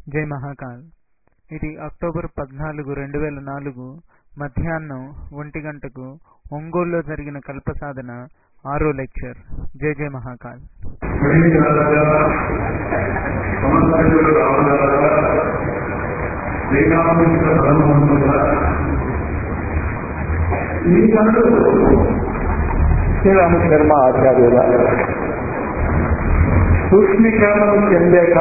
జై మహాకాల్ ఇది అక్టోబర్ పద్నాలుగు రెండు వేల నాలుగు మధ్యాహ్నం ఒంటి గంటకు ఒంగోలులో జరిగిన కల్ప సాధన ఆరో లెక్చర్ జై జై మహాకాల్ సమర్థకుడు రావడారా శ్రీరామకృష్ణ పరమహంస ఈనాడు శ్రీరామ శర్మ ఆచార్యుల సూక్ష్మీకరణం చెందాక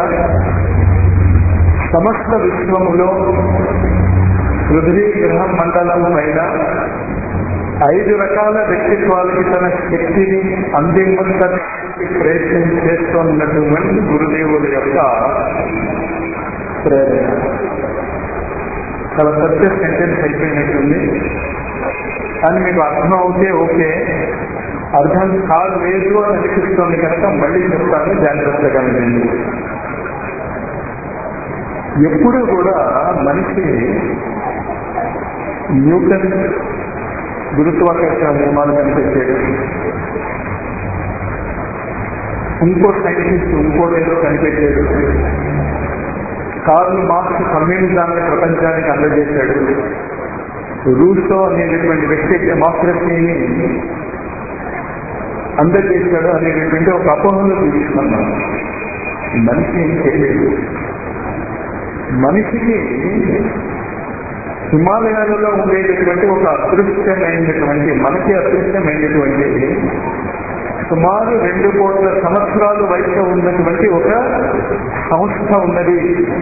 సమస్త విశ్వములో పృథ్వీ గ్రహ మండలం పైన ఐదు రకాల వ్యక్తిత్వాలకి తన శక్తిని అందించడానికి ప్రయత్నం చేస్తున్నటువంటి గురుదేవుల యొక్క ప్రేరణ చాలా పెద్ద సెంటెన్స్ అయిపోయినట్టుంది అని మీకు అర్థం అవుతే ఓకే అర్థం కాదు లేదు అని అనిపిస్తుంది కనుక మళ్ళీ చెప్తాను జాగ్రత్తగా వినండి ఎప్పుడు కూడా మనిషి న్యూటన్ గురుత్వాకర్షణ నియమాలు కనిపెట్టాడు ఇంకో సైంటిస్ట్ ఇంకోటి ఏదో కనిపెట్టాడు కార్ల్ మార్క్స్ కమ్యూనిజాన్ని ప్రపంచానికి అందజేశాడు రూసో అనేటటువంటి వ్యక్తి డెమోక్రసీని అందజేశాడు అనేటటువంటి ఒక అపోహలో తీసుకున్నాం మనిషి ఏం చేయలేదు మనిషికి హిమాలయాలలో ఉండేటటువంటి ఒక అదృశ్యమైనటువంటి మనకి అదృశ్యమైనటువంటి సుమారు రెండు కోట్ల సంవత్సరాలు వయసు ఉన్నటువంటి ఒక సంస్థ ఉన్నది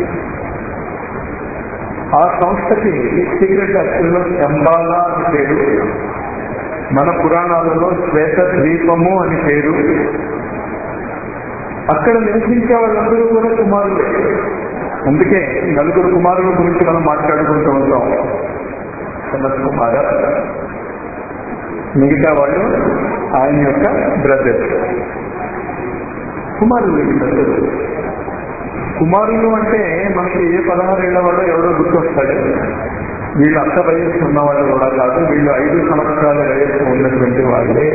ఆ సంస్థకి సీక్రెట్ అక్షరంలో శంబాలా అని పేరు మన పురాణాలలో శ్వేత ద్వీపము అని పేరు అక్కడ నివసించే వాళ్ళందరూ కూడా కుమారులే అందుకే నలుగురు కుమారుల గురించి మనం మాట్లాడుకుంటూ ఉంటాం సనత్ కుమార మిగతా వాళ్ళు ఆయన యొక్క బ్రదర్స్ కుమారులు బ్రదర్స్ కుమారులు అంటే మనకి ఏ పదహారేళ్ల వాడు ఎవరో గుర్తొస్తాడు వీళ్ళు అంత వయస్సు ఉన్నవాళ్ళు కూడా కాదు వీళ్ళు ఐదు సంవత్సరాల వయస్సు ఉన్నటువంటి వాళ్ళే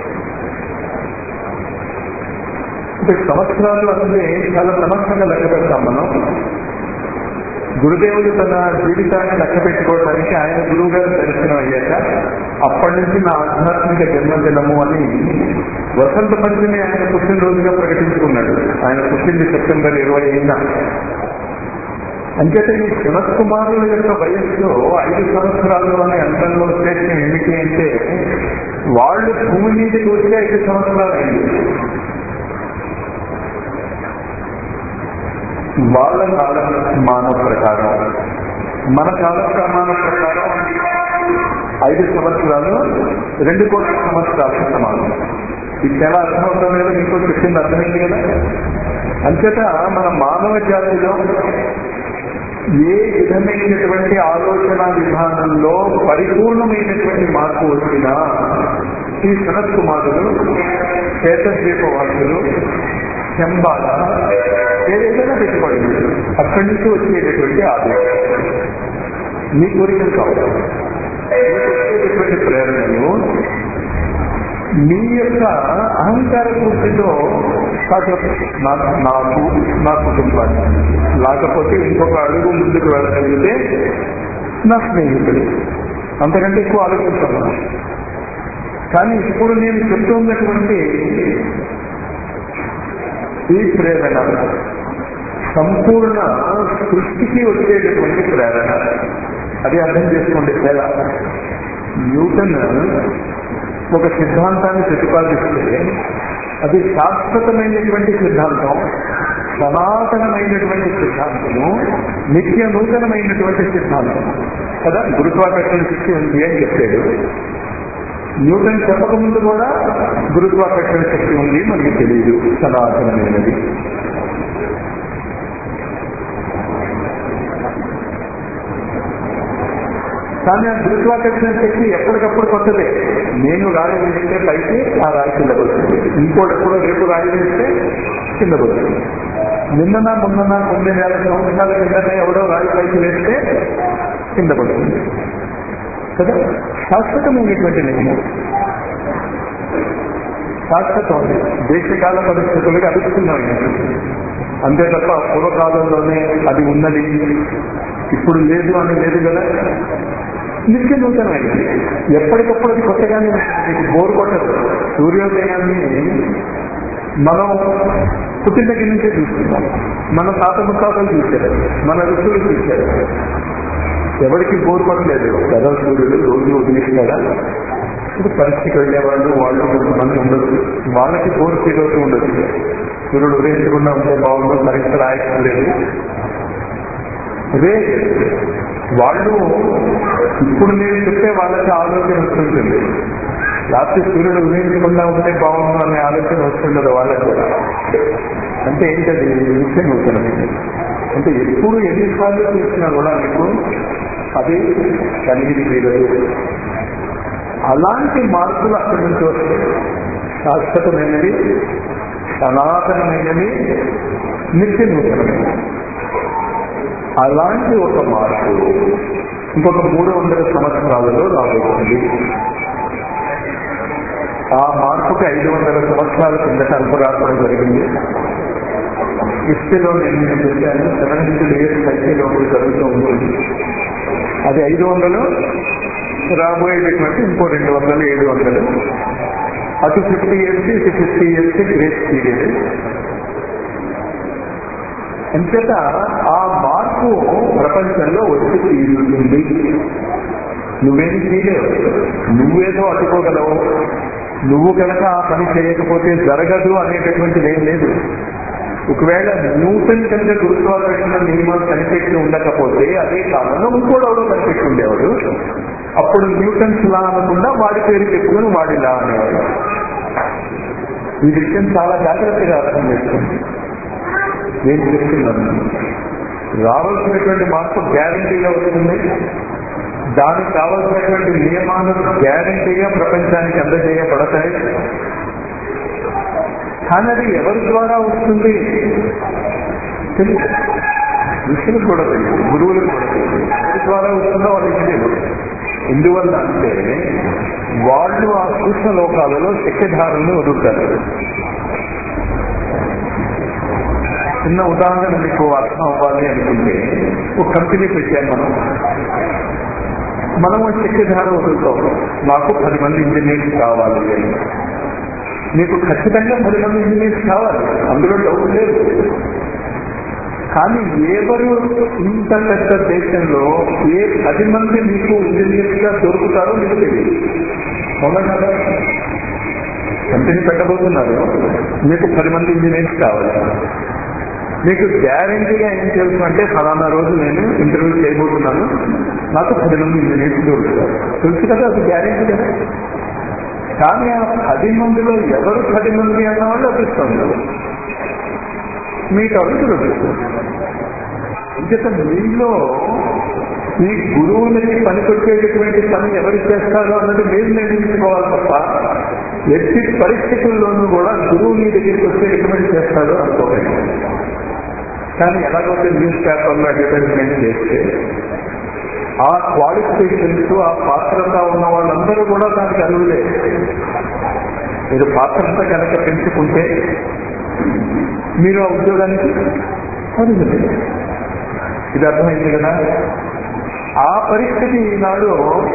అంటే సంవత్సరాలు అంటే చాలా సమస్యగా లెక్క పెడతాం మనం గురుదేవుడు తన జీవితాన్ని లెక్క పెట్టుకోవడానికి ఆయన గురువు గారు దర్శనం అయ్యాక అప్పటి నుంచి నా ఆధ్యాత్మిక జన్మదినము అని వసంత పంచమి ఆయన పుట్టినరోజుగా ప్రకటించుకున్నాడు ఆయన పుట్టింది సెప్టెంబర్ ఇరవై ఐదున అంచేత ఈ శివత్ కుమారుల యొక్క వయస్సు ఐదు సంవత్సరాలు అనే అంతంలో ఉద్దేశం ఏమిటి అంటే వాళ్ళు భూమి మీదకి వచ్చి ఐదు సంవత్సరాలు అయింది వాళ్ళ కాలమాన ప్రకారం మన కాలమాన ప్రకారం ఐదు సంవత్సరాలు రెండు కోట్ల సంవత్సరాలకు సమానం ఇది చాలా అర్థమవుతాం లేదా మీకు చెప్పింది అర్థమైంది కదా అంచేత మన మానవ జాతిలో ఏ విధమైనటువంటి ఆలోచన విధానంలో పరిపూర్ణమైనటువంటి మార్పు వచ్చినా ఈ సనత్ కుమారులు శ్వేతద్వీపవాసులు శంబాల ఏదైనా పెట్టుకోండి అక్కడి నుంచి వచ్చేటటువంటి ఆదేశం మీ కోరికలు కావాలి వచ్చేటటువంటి ప్రేరణలు మీ యొక్క అహంకార పూర్తితో కాదు నాకు నాకు నా కుటుంబాన్ని లేకపోతే ఇంకొక అడుగు ముందుకు వెళ్ళగలిగితే నా స్నేహితుడు అంతకంటే ఎక్కువ ఆలోచించాను కానీ ఇప్పుడు నేను చెప్తున్నటువంటి ఈ ప్రేరణ సంపూర్ణ సృష్టికి వచ్చేటటువంటి ప్రేరణ అది అర్థం చేసుకోండి తేడా న్యూటన్ ఒక సిద్ధాంతాన్ని ప్రతిపాదిస్తే అది శాశ్వతమైనటువంటి సిద్ధాంతం సనాతనమైనటువంటి సిద్ధాంతము నిత్య నూతనమైనటువంటి సిద్ధాంతం కదా గురుత్వాకర్షణ శక్తి ఉంది అని చెప్పాడు న్యూటన్ చెప్పకముందు కూడా గురుత్వాకర్షణ శక్తి ఉంది మనకి తెలియదు సనాతనమైనది కానీ ఆ గురుత్వాకర్షణ శక్తి ఎప్పటికప్పుడు కొత్తదే నేను రాయి వేస్తే పైకి ఆ రాయి కింద పడుతుంది ఇంకోటెప్పుడు రేపు రాయి వేస్తే కింద పడుతుంది నిన్ననా మొన్ననా కొన్ని వేల సంవత్సరాల కిందనే ఎవడో రాయి పైకి వేస్తే కింద పడుతుంది కదా శాశ్వతమైనటువంటి నియమం శాశ్వతం దేశకాల పరిస్థితులకు అనుకున్నాం అంతే తప్ప పూర్వకాలంలోనే అది ఉన్నది ఇప్పుడు లేదు అని లేదు కదా నిత్య నూతనమైనది ఎప్పటికప్పుడు అది కొత్తగానే ఉంటుంది. మీకు బోర్ కొట్టదు సూర్యోదయాన్ని మనం పుట్టిన దగ్గర నుంచే చూస్తున్నాం మన తాత ముత్తాతలు చూశారు మన ఋషులు చూశారు ఎవరికి బోర్ కొట్టలేదు కదా సూర్యుడు రోజు ఉదయిస్తాడా ఇప్పుడు పరీక్షకి వెళ్ళేవాళ్ళు వాళ్ళు కొంతమంది ఉండొచ్చు వాళ్ళకి బోర్ ఫీల్ అవుతూ ఉండొచ్చు సూర్యుడు ఉదయించకుండా ఉంటే బాగుండు పరీక్ష రాయటం లేదు అదే వాళ్ళు ఇప్పుడు నేను చెప్తే వాళ్ళకి ఆలోచన వస్తుంటుంది రాత్రి సూర్యుడు ఉదయించకుండా ఉంటే బాగుండు అనే ఆలోచన వస్తుండదు వాళ్ళకి కూడా అంటే ఏంటది నిత్య నూతనమైనది అంటే ఎప్పుడు ఎన్నిసార్లు చూసినా కూడా మీకు అది కలిగి తీరదు అలాంటి మార్పులు అక్కడి నుంచి వస్తాయి శాశ్వతమైనది సనాతనమైనది నిత్య నూతనమైనది అలాంటి ఒక మార్పు ఇంకొక మూడు వందల సంవత్సరాలలో రాబోతుంది ఆ మార్పుకి ఐదు వందల సంవత్సరాల కిందట అంకురార్పణ జరిగింది హిస్టరీలో నేను నేను చెప్పాను సెవెన్ హండ్రెడ్ ఇయర్స్ సైకిల్ ఒకటి జరుగుతూ ఉంటుంది అది ఐదు వందలు రాబోయేటటువంటి ఇంకో రెండు వందలు ఏడు వందలు అటు ఫిఫ్టీ ఇయర్స్ ఇటు ఫిఫ్టీ ఇయర్స్ గ్రేట్ పీరియడ్ అంచేత ఆ మార్పు ప్రపంచంలో వచ్చి తీరుతుంది నువ్వేం చేయలేవు నువ్వేదో అడ్డుకోగలవు నువ్వు కనుక ఆ పని చేయకపోతే జరగదు అనేటటువంటిది ఏం లేదు ఒకవేళ న్యూటన్ కనుక గురుత్వాకర్షణ నియమాలు కనిపెట్టి ఉండకపోతే అదే కాలంలో ఇంకోడెవడో కనిపెట్టి ఉండేవాడు అప్పుడు న్యూటన్స్ లా అనకుండా వాడి పేరు చెప్పుకొని వాడి లా అనేవాడు ఈ విషయం చాలా జాగ్రత్తగా అర్థం చేసుకోండి నేను చెప్తున్నాను రావాల్సినటువంటి మార్పు గ్యారంటీగా వస్తుంది దానికి కావలసినటువంటి నియమాలు గ్యారంటీగా ప్రపంచానికి అందజేయబడతాయి కానీ అది ఎవరి ద్వారా వస్తుంది తెలియదు ఋషులకు కూడా తెలియదు గురువులకు కూడా తెలియదు ఎవరి ద్వారా వస్తుందో వాళ్ళకి తెలియదు ఎందువల్ల అంటే వాళ్ళు ఆ సూక్ష్మ లోకాలలో శక్తిధారులను వదులుతారు చిన్న ఉదాహరణ మీకు అర్థం అవ్వాలి అనుకుంటే ఒక కంపెనీ పెట్టాను మనం మనం శక్తిధార వదులుతాం నాకు పది మంది ఇంజనీర్స్ కావాలి అని మీకు ఖచ్చితంగా పది మంది ఇంజనీర్స్ కావాలి అందులో డౌట్ లేదు కానీ ఎవరు ఇంత పెద్ద దేశంలో ఏ పది మంది మీకు ఇంజనీర్స్ గా దొరుకుతారో మీకు తెలియదు అవునా కదా కంపెనీ పెట్టబోతున్నారు మీకు పది మంది ఇంజనీర్స్ కావాలి మీకు గ్యారంటీగా ఏం తెలుసు అంటే ఫలానా రోజు నేను ఇంటర్వ్యూ చేయబోతున్నాను నాకు పది మంది ఇంజనీర్స్ దొరుకుతారు తెలుసు కదా అది గ్యారంటీ కదా కానీ ఆ పది మందిలో ఎవరు పది మంది అన్న వాళ్ళు అభిస్తుంది మీకు అవి దొరుకుతుంది అంచేత మీలో ఈ గురువులకి పనికొచ్చేటటువంటి పని ఎవరు చేస్తారో అన్నది మీరు నిర్ణయించుకోవాలి తప్ప ఎట్టి పరిస్థితుల్లోనూ కూడా గురువు మీ దగ్గరికి వచ్చేటటువంటి చేస్తారో అనుకోకండి కానీ ఎలాగైతే న్యూస్ పేపర్లో అడ్వర్టైజ్మెంట్ చేస్తే ఆ క్వాలిఫికేషన్స్ ఆ పాత్రత ఉన్న వాళ్ళందరూ కూడా దానికి అర్హులే మీరు పాత్రత కనుక పెంచుకుంటే మీరు ఆ ఉద్యోగానికి అర్హులే ఇది అర్థమైంది కదా ఆ పరిస్థితి ఈనాడు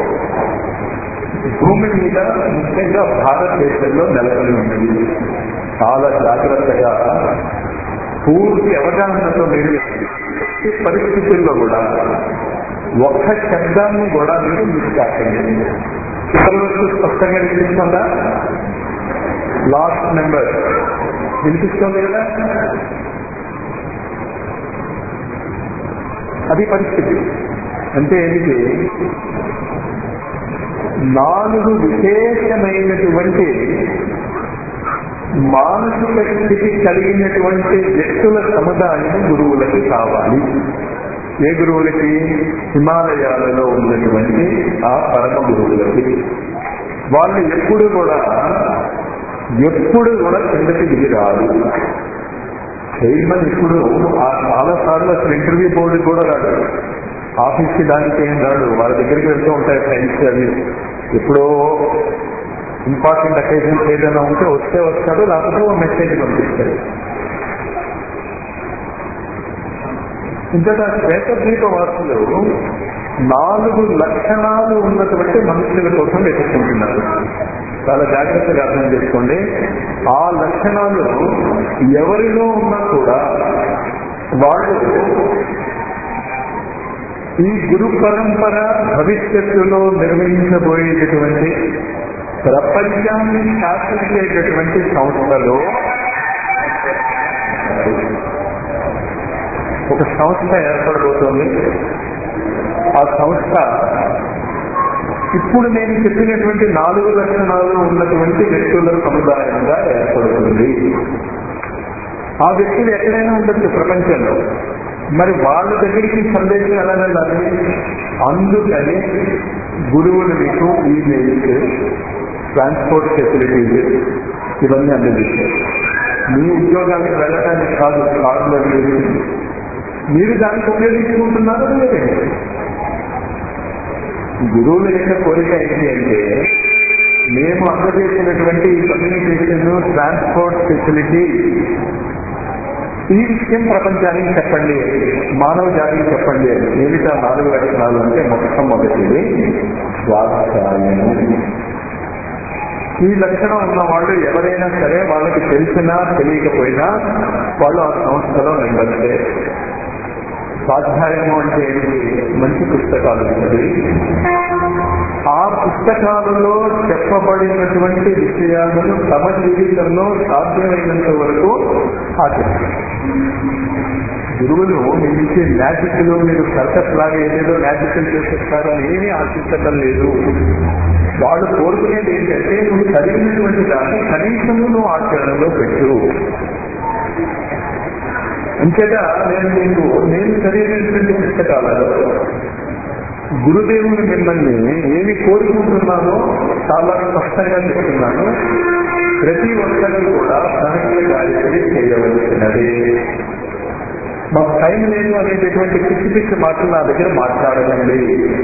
భూమి మీద ముఖ్యంగా భారతదేశంలో నెలకొని ఉన్నది చాలా జాగ్రత్తగా పూర్తి అవగాహనతో మీరు ఈ పరిస్థితుల్లో కూడా ఒక్క శబ్దాన్ని కూడా మీరు మిస్ కాకండి చివరి స్పష్టంగా వినిపిస్తుందా లాస్ట్ నెంబర్ వినిపిస్తుంది కదా అది పరిస్థితి అంటే ఏమిటి నాలుగు విశేషమైనటువంటి మానసిక స్థితి కలిగినటువంటి వ్యక్తుల సముదాయం గురువులకి కావాలి ఏ గురువులకి హిమాలయాలలో ఉన్నటువంటి ఆ పరమ గురువులకి వాళ్ళు ఎప్పుడు కూడా ఎప్పుడు కూడా కిందకి దిగి రాదు చైర్మన్ ఇప్పుడు ఆ చాలా సార్లు అసలు ఇంటర్వ్యూ బోర్డు కూడా రాడు ఆఫీస్కి దానికి ఏం రాడు వాళ్ళ దగ్గరికి వెళ్తూ ఉంటాయి ఫ్రెండ్స్ అవి ఎప్పుడో ఇంపార్టెంట్ అకేషన్స్ ఏదైనా ఉంటే వస్తే వస్తాడు లేకపోతే ఓ మెసేజ్ పంపిస్తాడు ఇంతట శ్వేతద్వీప వాసులు నాలుగు లక్షణాలు ఉన్నటువంటి మనుషుల కోసం వెతుక్కుంటున్నారు చాలా జాగ్రత్తగా అర్థం చేసుకోండి ఆ లక్షణాలు ఎవరిలో ఉన్నా కూడా వాళ్ళు ఈ గురు పరంపర భవిష్యత్తులో నిర్వహించబోయేటటువంటి ప్రపంచాన్ని శాసించేటటువంటి సంస్థలో ఒక సంస్థ ఏర్పడబోతోంది ఆ సంస్థ ఇప్పుడు నేను చెప్పినటువంటి నాలుగు లక్షణాలు ఉన్నటువంటి వ్యక్తుల సముదాయంగా ఏర్పడుతుంది ఆ వ్యక్తులు ఎక్కడైనా ఉండొచ్చు ప్రపంచంలో మరి వాళ్ళ దగ్గరికి సందేశం ఎలా వెళ్ళాలి అందుకని గురువులు మీకు ఈమెయిల్స్ ట్రాన్స్పోర్ట్ ఫెసిలిటీస్ ఇవన్నీ అందజేశారు మీ ఉద్యోగానికి వెళ్ళడానికి కాదు కార్డులో మీరు దానికి ఉపయోగించుకుంటున్నారో లేదే గురువుల యొక్క కోరిక ఏంటి అంటే మేము అందజేసినటువంటి ఈ కమ్యూనికేషన్ ట్రాన్స్పోర్ట్ ఫెసిలిటీ ఈ విషయం ప్రపంచానికి చెప్పండి మానవ జాతికి చెప్పండి అని ఏమిటా నాలుగు లక్షణాలు అంటే మొట్టమొదటిది స్వాధ్యాయము ఈ లక్షణం ఉన్న వాళ్ళు ఎవరైనా సరే వాళ్ళకి తెలిసినా తెలియకపోయినా వాళ్ళు ఆ సంస్థలో మెంబర్సే స్వాధ్యాయము అంటే ఏంటి మంచి పుస్తకాలు ఉన్నది ఆ పుస్తకాలలో చెప్పబడినటువంటి విషయాలను తమ జీవితంలో సాధ్యమైనంత వరకు ఆచరించారు గురువులు మీరు ఇచ్చే మ్యాజిక్లు మీరు సర్కస్ లాగా ఏదేదో మ్యాజిక్లు చేసేస్తారు అని ఏమీ ఆశించటం లేదు వాళ్ళు కోరుకునేది ఏంటంటే నువ్వు చదివినటువంటి దాన్ని కనీసం నువ్వు ఆచరణలో పెట్టు అంతేగా నేను మీకు నేను చదివినటువంటి పుస్తకాలలో గురుదేవుని మిమ్మల్ని ఏమి కోరుకుంటున్నానో చాలా స్పష్టంగా చెప్తున్నాను ప్రతి ఒక్కరు కూడా సహజ గాయత్రి చేయవలసినది మాకు టైం లేదు అనేటటువంటి పిచ్చి పిచ్చి మాటలు నా దగ్గర మాట్లాడదండి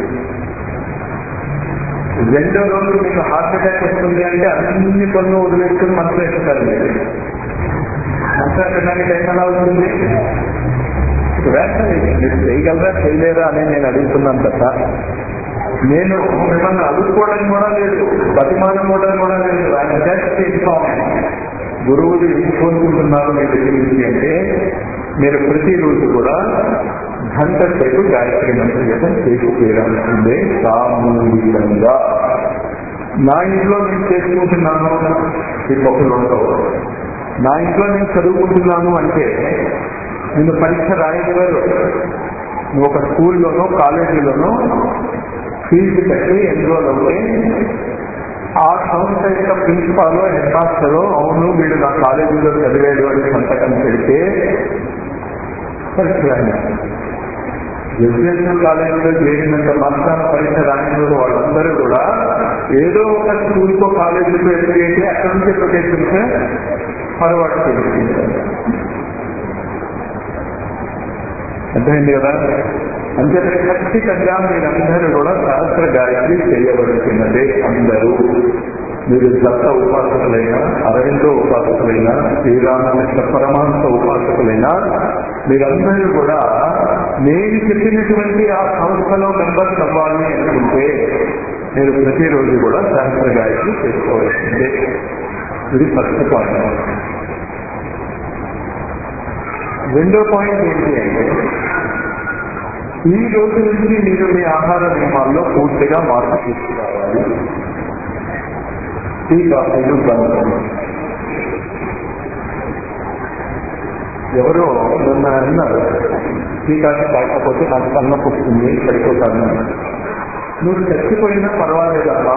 రెండో రోజు మీకు హార్ట్ అటాక్ వస్తుంది అంటే అన్ని పనులు వదిలేసుకుని మనసు వేస్తారు మీరు మనసు ఎక్కడానికి టైం ఎలా అవుతుంది వేస్తాను మీరు చేయగలరా చేయలేరా అని నేను అడుగుతున్నాను తప్ప నేను మిమ్మల్ని అడుక్కోవడం కూడా లేదు బతిమానం కూడా కూడా లేదు ఆయన జస్ట్ ఇన్ఫార్మ్ గురువులు ఏం కోరుకుంటున్నారు మీ దగ్గర నుంచి అంటే మీరు ప్రతిరోజు కూడా గంట సేపు గాయత్రి మంత్రి జపం చేసి తీరాల్సిందే సామూహికంగా నా ఇంట్లో నేను చేసుకుంటున్నాను ఈ పప్పులు ఉండవు నా ఇంట్లో నేను చదువుకుంటున్నాను అంటే నేను పరీక్ష రాయగలరు నువ్వు ఒక స్కూల్లోనో కాలేజీలోనో ఫీజు కట్టి ఎన్రోల్ అవుతే ఆ సంస్థ యొక్క ప్రిన్సిపాల్ హెడ్ మాస్టర్ అవును వీడు నా కాలేజీలో చదివాడు అని సంతకం పెడితే పరీక్ష రాయన రెసిడెన్షియల్ కాలేజీలో చేరినంత మాత్రాన పరీక్ష రాని వాళ్ళందరూ కూడా ఏదో ఒక స్కూల్కో కాలేజీకో ఎదురైతే అక్కడి నుంచి ప్రొటెక్షన్స్ ఫార్వర్డ్ చేసుకుంటారు అర్థమైంది కదా అంతే ఖచ్చితంగా మీరందరూ కూడా సహస్ర గాయత్రి చేయవలసినదే అందరూ మీరు దత్త ఉపాసకులైనా అరవిందో ఉపాసకులైనా శ్రీరామకృష్ణ పరమాంస ఉపాసకులైనా మీరందరూ కూడా నేను చెప్పినటువంటి ఆ సంస్థలో మెంబర్స్ అవ్వాలి అనుకుంటే మీరు ప్రతిరోజు కూడా సహస్ర గాయత్రి చేసుకోవాల్సిందే ఇది ఫస్ట్ పాయింట్ రెండో పాయింట్ ఏంటి అంటే ఈ రోజు నుంచి మీరు మీ ఆహార నియమాల్లో పూర్తిగా మార్పు తీసుకురావాలి టీ కాఫీలు బంద్ ఎవరో నిన్న అన్నారు టీ కాఫీ తాగకపోతే నాకు తన్నొప్పి వస్తుంది పడిపోతాను నువ్వు చచ్చిపోయినా పర్వాలేదు అమ్మా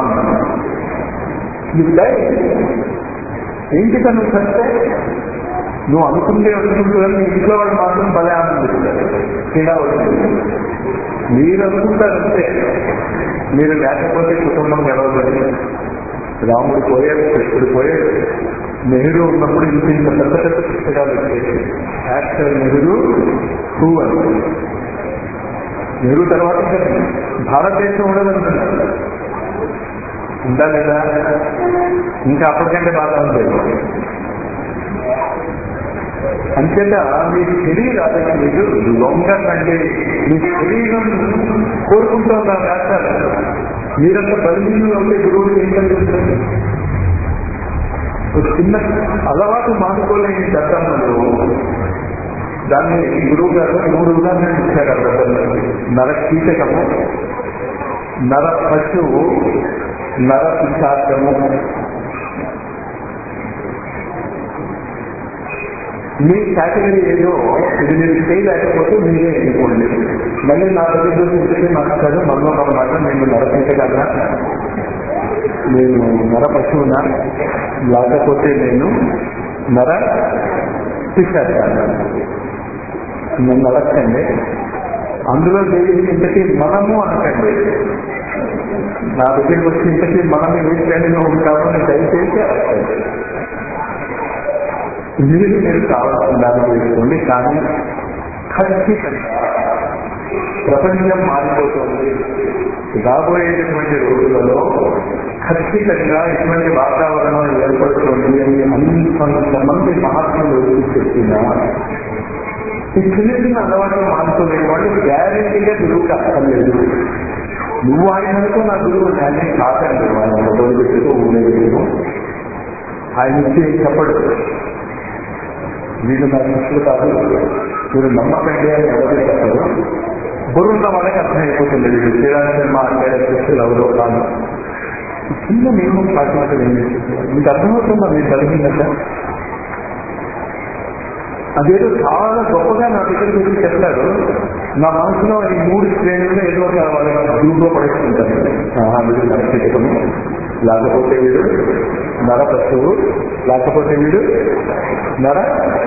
డై ఏంటి తను చస్తే నువ్వు అనుకుంటే అనుకుంటున్నాను ఇంట్లో వాళ్ళు మాత్రం భలే ఆనందిస్తారు ఇలా వచ్చింది మీరు అనుకుంటారంటే మీరు లేకపోతే కుటుంబం గెలవదని రాముడు పోయాడు కృష్ణుడు పోయాడు నెహ్రూ ఉన్నప్పుడు ఇంత ఇంత పెద్ద పెద్ద పుస్తకాలు వచ్చేసి యాక్టర్ నెహ్రూ టూ అని నెహ్రూ తర్వాత ఇంకా భారతదేశం ఉండదంటున్నారు ఉందా లేదా ఇంకా అప్పటికంటే బాగా ఉంది అంచేత మీ శరీరాలు మీరు లొంగకండి మీ శరీరం కోరుకుంటుందా రాశారు మీరంత బలహీనంగా ఉంటే గురువులు ఏం కలిగిస్తుంది ఒక చిన్న అలవాటు మానుకోలేని చట్టంలో దాన్ని గురువు గారు మూడు ఉదాహరణలు ఇచ్చారు ఆ ప్రజలకు నర కీటకము నర పశువు నర పిశాచము మీ కేటగిరీ ఏదో ఇది మీరు చేయలేకపోతే మీరే ఎన్నుకోండి మళ్ళీ నా దగ్గర చూసి మాట్లాడు మనలో ఒక మాట నేను నరకీటకన్నా నేను నర పశువునా లేకపోతే నేను నర పిశాచానా నన్ను అడగండి అందులో దేవి ఇంతకీ మనము అనకండి నా దగ్గరికి వచ్చి ఇంతకీ మనం ఏ శ్రేణిలో ఉంటామో అని దయచేసి అడగండి మీరు మీరు కావాల్సిన దాన్ని వేసుకోండి కానీ ఖచ్చితంగా ప్రపంచం మారిపోతుంది రాబోయేటటువంటి రోజులలో ఖచ్చితంగా ఇటువంటి వాతావరణం ఏర్పడుతుంది అని అంతమంది మహాత్ములు వచ్చి చెప్పినా ఈ చిన్న చిన్న అలవాట్లు మానుకోలేని వాళ్ళు గ్యారెంటీగా గురువుకి అక్కర్లేదు నువ్వు ఆయన అనుకో నా గురువు నేను కాదండి ఆయన మొదలు పెట్టుకో ఊరేగు ఆయన ఇచ్చి చెప్పడు వీళ్ళు నా శిష్యులు కాదు మీరు నమ్మకండి అని ఎవరు చెప్పరు బుర్రున్న వాళ్ళకి అర్థమైపోతుంది వీళ్ళు శ్రీరామ మా అంటే శిష్యులు ఎవరో కాదు చిన్న నియమం పాటించడం ఏం చేస్తుంది మీకు అర్థమవుతుందా మీరు జరిగిందట అదేదో చాలా గొప్పగా నా దగ్గరికి వచ్చి చెప్తారు నా మనసులో ఈ మూడు శ్రేణుల్లో ఏదో ఒక వాళ్ళ గ్రూప్లో పడేస్తుంటాను ఆహా, వీడు నరకము లేకపోతే వీడు నర పశువు లేకపోతే వీడు నర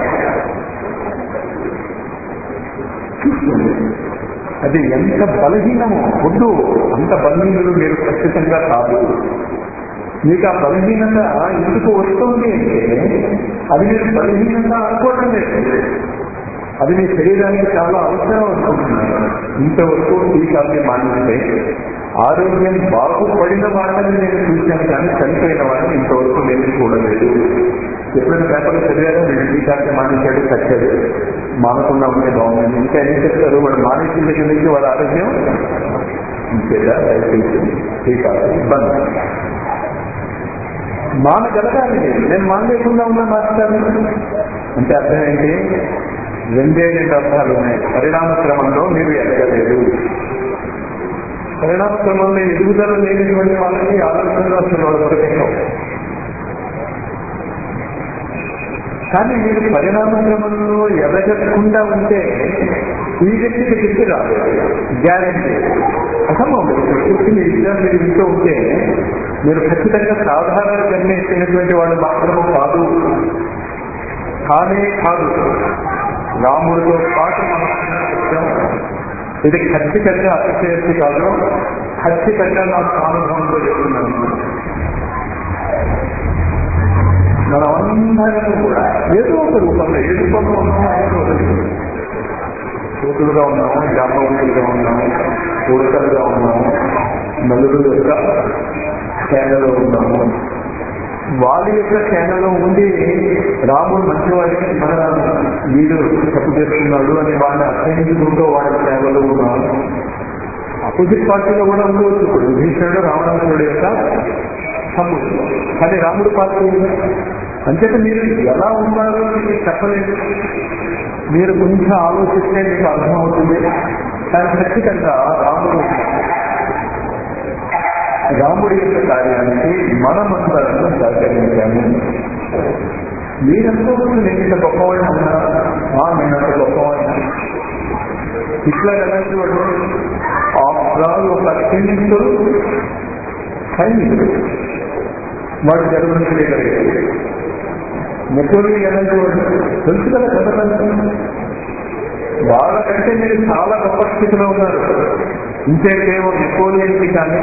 చూస్తుంది అది ఎంత బలహీనమో వద్దు అంత బలహీనులు మీరు ఖచ్చితంగా కాదు మీకు ఆ బలహీనత ఎందుకు వస్తుంది అంటే అది మీరు బలహీనంగా అనుకోవడం లేదు అది మీ శరీరానికి చాలా అవసరం అనుకుంటున్నారు ఇంతవరకు టీకాల్ని మానిస్తే ఆరోగ్యం బాగుపడిన వాళ్ళని నేను చూశాను కానీ చనిపోయిన వాళ్ళని ఇంతవరకు నేను చూడలేదు ఎప్పుడైనా పేపర్లో చదివారో వీడు టీకాల్ని మానేశాడు చచ్చాడు మానకుండా ఉంటే బాగుంది ఇంకా ఏం చెప్తారు వాడు మానేసిన దగ్గర నుంచి వాడి ఆరోగ్యం ఇంకేదా దయచేసి టీకాలు ఇబ్బంది మానగలగాలి నేను మానలేకుండా ఉన్నా మాట్లాడాను అంటే అర్థం ఏంటి రెండే రెండు అర్థాలు ఉన్నాయి పరిణామ క్రమంలో మీరు ఎదగలేదు పరిణామ క్రమంలో ఎదుగుదల లేనిటువంటి వాళ్ళకి ఆలోచనలు అసలు వాళ్ళకి కానీ మీరు పరిణామ క్రమంలో ఎదగకుండా ఉంటే ఈ వ్యక్తికి శక్తి రాదు గ్యారెంటీ అసంభవం కూర్చుని ఎగ్జామ్ మీరు ఇంట్లో ఉంటే మీరు ఖచ్చితంగా సాధారణ జన్మ ఎత్తినటువంటి వాళ్ళు మాత్రము కాదు కానే కాదు రాముడితో పాటు మనం వచ్చాం. ఇది ఖచ్చితంగా అతిశయక్తి కాదు ఖచ్చితంగా నాకు అనుభవంతో చెప్తున్నాను మనం అందరం కూడా ఏదో ఒక రూపంలో ఏ రూపంలో ఉన్నామో ఏదో ఒకటి. కూతురుగా ఉన్నాము జాంబవంతులుగా ఉన్నాము ఉడతలుగా ఉన్నాము నలుగురు యొక్క సేనలో ఉన్నాము వాళ్ళ యొక్క సేనలో ఉండి రాముడు మంచివాడిని మన వీడు తప్పు చేస్తున్నాడు అని వాళ్ళని అసహించుకుంటూ వాళ్ళ సేవలో ఉన్నారు అపోజిట్ పార్టీలో కూడా ఉండవచ్చు ఇప్పుడు విభీషణుడు రావణాసురుడు యొక్క తమ్ముడు కానీ రాముడు పార్టీ అంచేత మీరు ఎలా ఉన్నారో మీకు చెప్పలేదు మీరు కొంచెం ఆలోచిస్తే మీకు అర్థమవుతుంది కానీ ఖచ్చితంగా రాముడు రాముడి యొక్క కార్యానికి మనమందరం సహకరించాము మీరంతా నేను ఇంత గొప్పవాడిని ఉన్నా నేనంత గొప్పవాడిని ఇట్లా ఎలాంటి వాడు ఆఫ్టర్ ఆల్ ఒక సైనికుడు సైనికుడు వాడు జర్మనీ చేయగలిగాడు నెపోలియన్ ఎలాంటి వాడు తెలుసు కదా కథ వాళ్ళకంటే మీరు చాలా గొప్ప స్థితిలో ఉన్నారు ఇంకేకేమో నెపోలియన్కి కానీ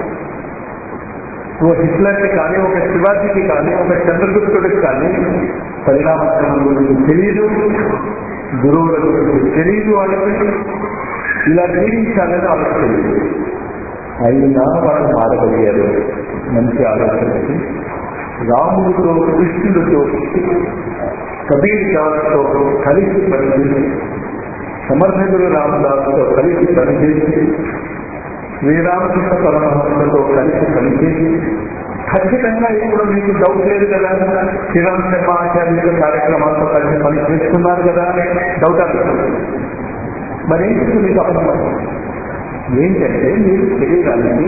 ఓ హిట్లర్కి కానీ ఒక శివాజీకి కానీ ఒక చంద్రగుప్తుడికి కానీ పరిణామక్రమం గురించి తెలియదు గురువుల గురించి తెలియదు వాళ్ళకి ఇలా జీవించాలని వాళ్ళకి తెలియదు అయినా వాళ్ళు మారగలిగారు మంచి ఆలోచనకి రాముడితో కృష్ణుడితో కబీర్ దాస్తో కలిసి పనిచేసి సమర్థకుడు రామదాస్తో కలిసి పనిచేసి శ్రీరామకృష్ణ పరమహంసతో కలిసి పనిచేసి ఖచ్చితంగా ఇప్పుడు మీకు డౌట్ లేదు కదా శ్రీరామ్ శర్మ ఆచార్యుల కార్యక్రమాలతో కలిసి పని చేస్తున్నారు కదా అని డౌట్ అవుతుంది మరి ఏంటి మీకు అర్థం ఏంటంటే మీరు శరీరానికి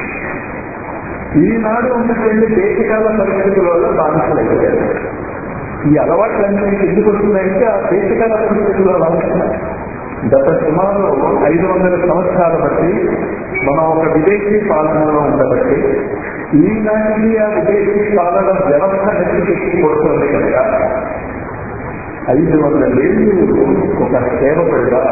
ఈనాడు ఉన్నటువంటి దేశకాల పరిస్థితుల వల్ల బాధితులైపోయారు ఈ అలవాట్లన్నీ మీకు ఎందుకు వస్తున్నాయంటే ఆ దేశకాల పరిస్థితుల్లో వస్తున్నాయి గత సుమారు ఐదు వందల సంవత్సరాల బట్టి మనం ఒక విదేశీ పాలనలో ఉండబట్టి ఈనాటికి ఆ విదేశీ పాలన వ్యవస్థ నెత్తికెక్కి కొడుతుంది కనుక ఐదు వందల ఏళ్ళు ఒక సేవకుడుగా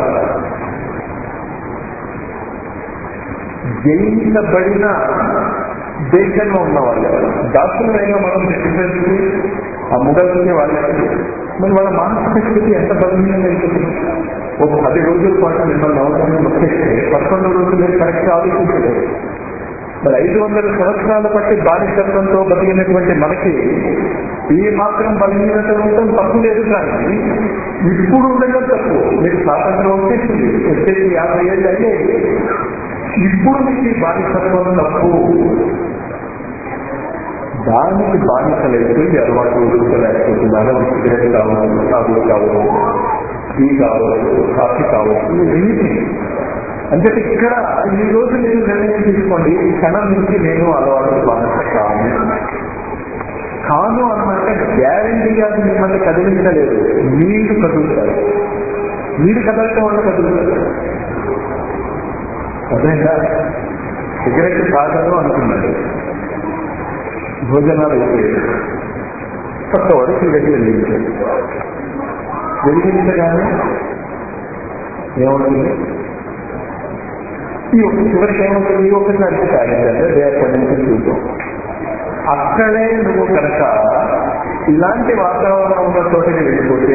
జయించబడిన దేశంలో ఉన్నవాళ్ళు దాసులైనా మనం డిఫరెన్స్ ఆ ముగల్కి వాళ్ళకి మరి వాళ్ళ మానసిక స్థితి ఎంత బలహీనంగా ఉంటుంది ఒక పది రోజుల పాటు మిమ్మల్ని అవసరం వచ్చేస్తే పదకొండు రోజులు మీరు కరెక్ట్ ఆలోచించలేదు మరి ఐదు వందల సంవత్సరాల బట్టి బానిసత్వంతో బతికినటువంటి మనకి ఈ మాత్రం బలహీనత ఉండటం తప్పు లేదు కానీ ఇప్పుడు ఉండడం తప్పు మీరు స్వాతంత్రం వచ్చేసింది వచ్చేసి యాభై ఏళ్ళు అయ్యాయి ఇప్పుడు మీకు ఈ బానిసత్వం తప్పు దానికి బానిసలేదు ఈ అలవాటు లేకపోతున్నారు సిగరెట్ కావచ్చు సాగులు కావచ్చు టీ కావచ్చు కాఫీ కావచ్చు ఎనీథింగ్ అంటే ఇక్కడ ఈ రోజు నేను నిర్ణయం తీసుకోండి ఈ క్షణం నుంచి నేను అలవాటు బానిస కాను కాను అన్నమాట గ్యారంటీగా అది మిమ్మల్ని కదిలించలేదు మీరు కదులుతారు మీరు కదలటం వల్ల కదులుతారు అదేంటా సిగరెట్ తాగను అనుకున్నాడు భోజనాలు అయిపోయాయి పక్కవాడు సిగరెట్ వెలిగించాడు వెలిగించగానే ఏమవుతుంది ఈ ఒక్క చివరికి ఏమవుతుంది ఈ ఒక్కసారి తాగిందంటే రేపటి నుంచి చూద్దాం అక్కడే నువ్వు కనుక ఇలాంటి వాతావరణం ఉన్న చోటకి వెళ్ళిపోతే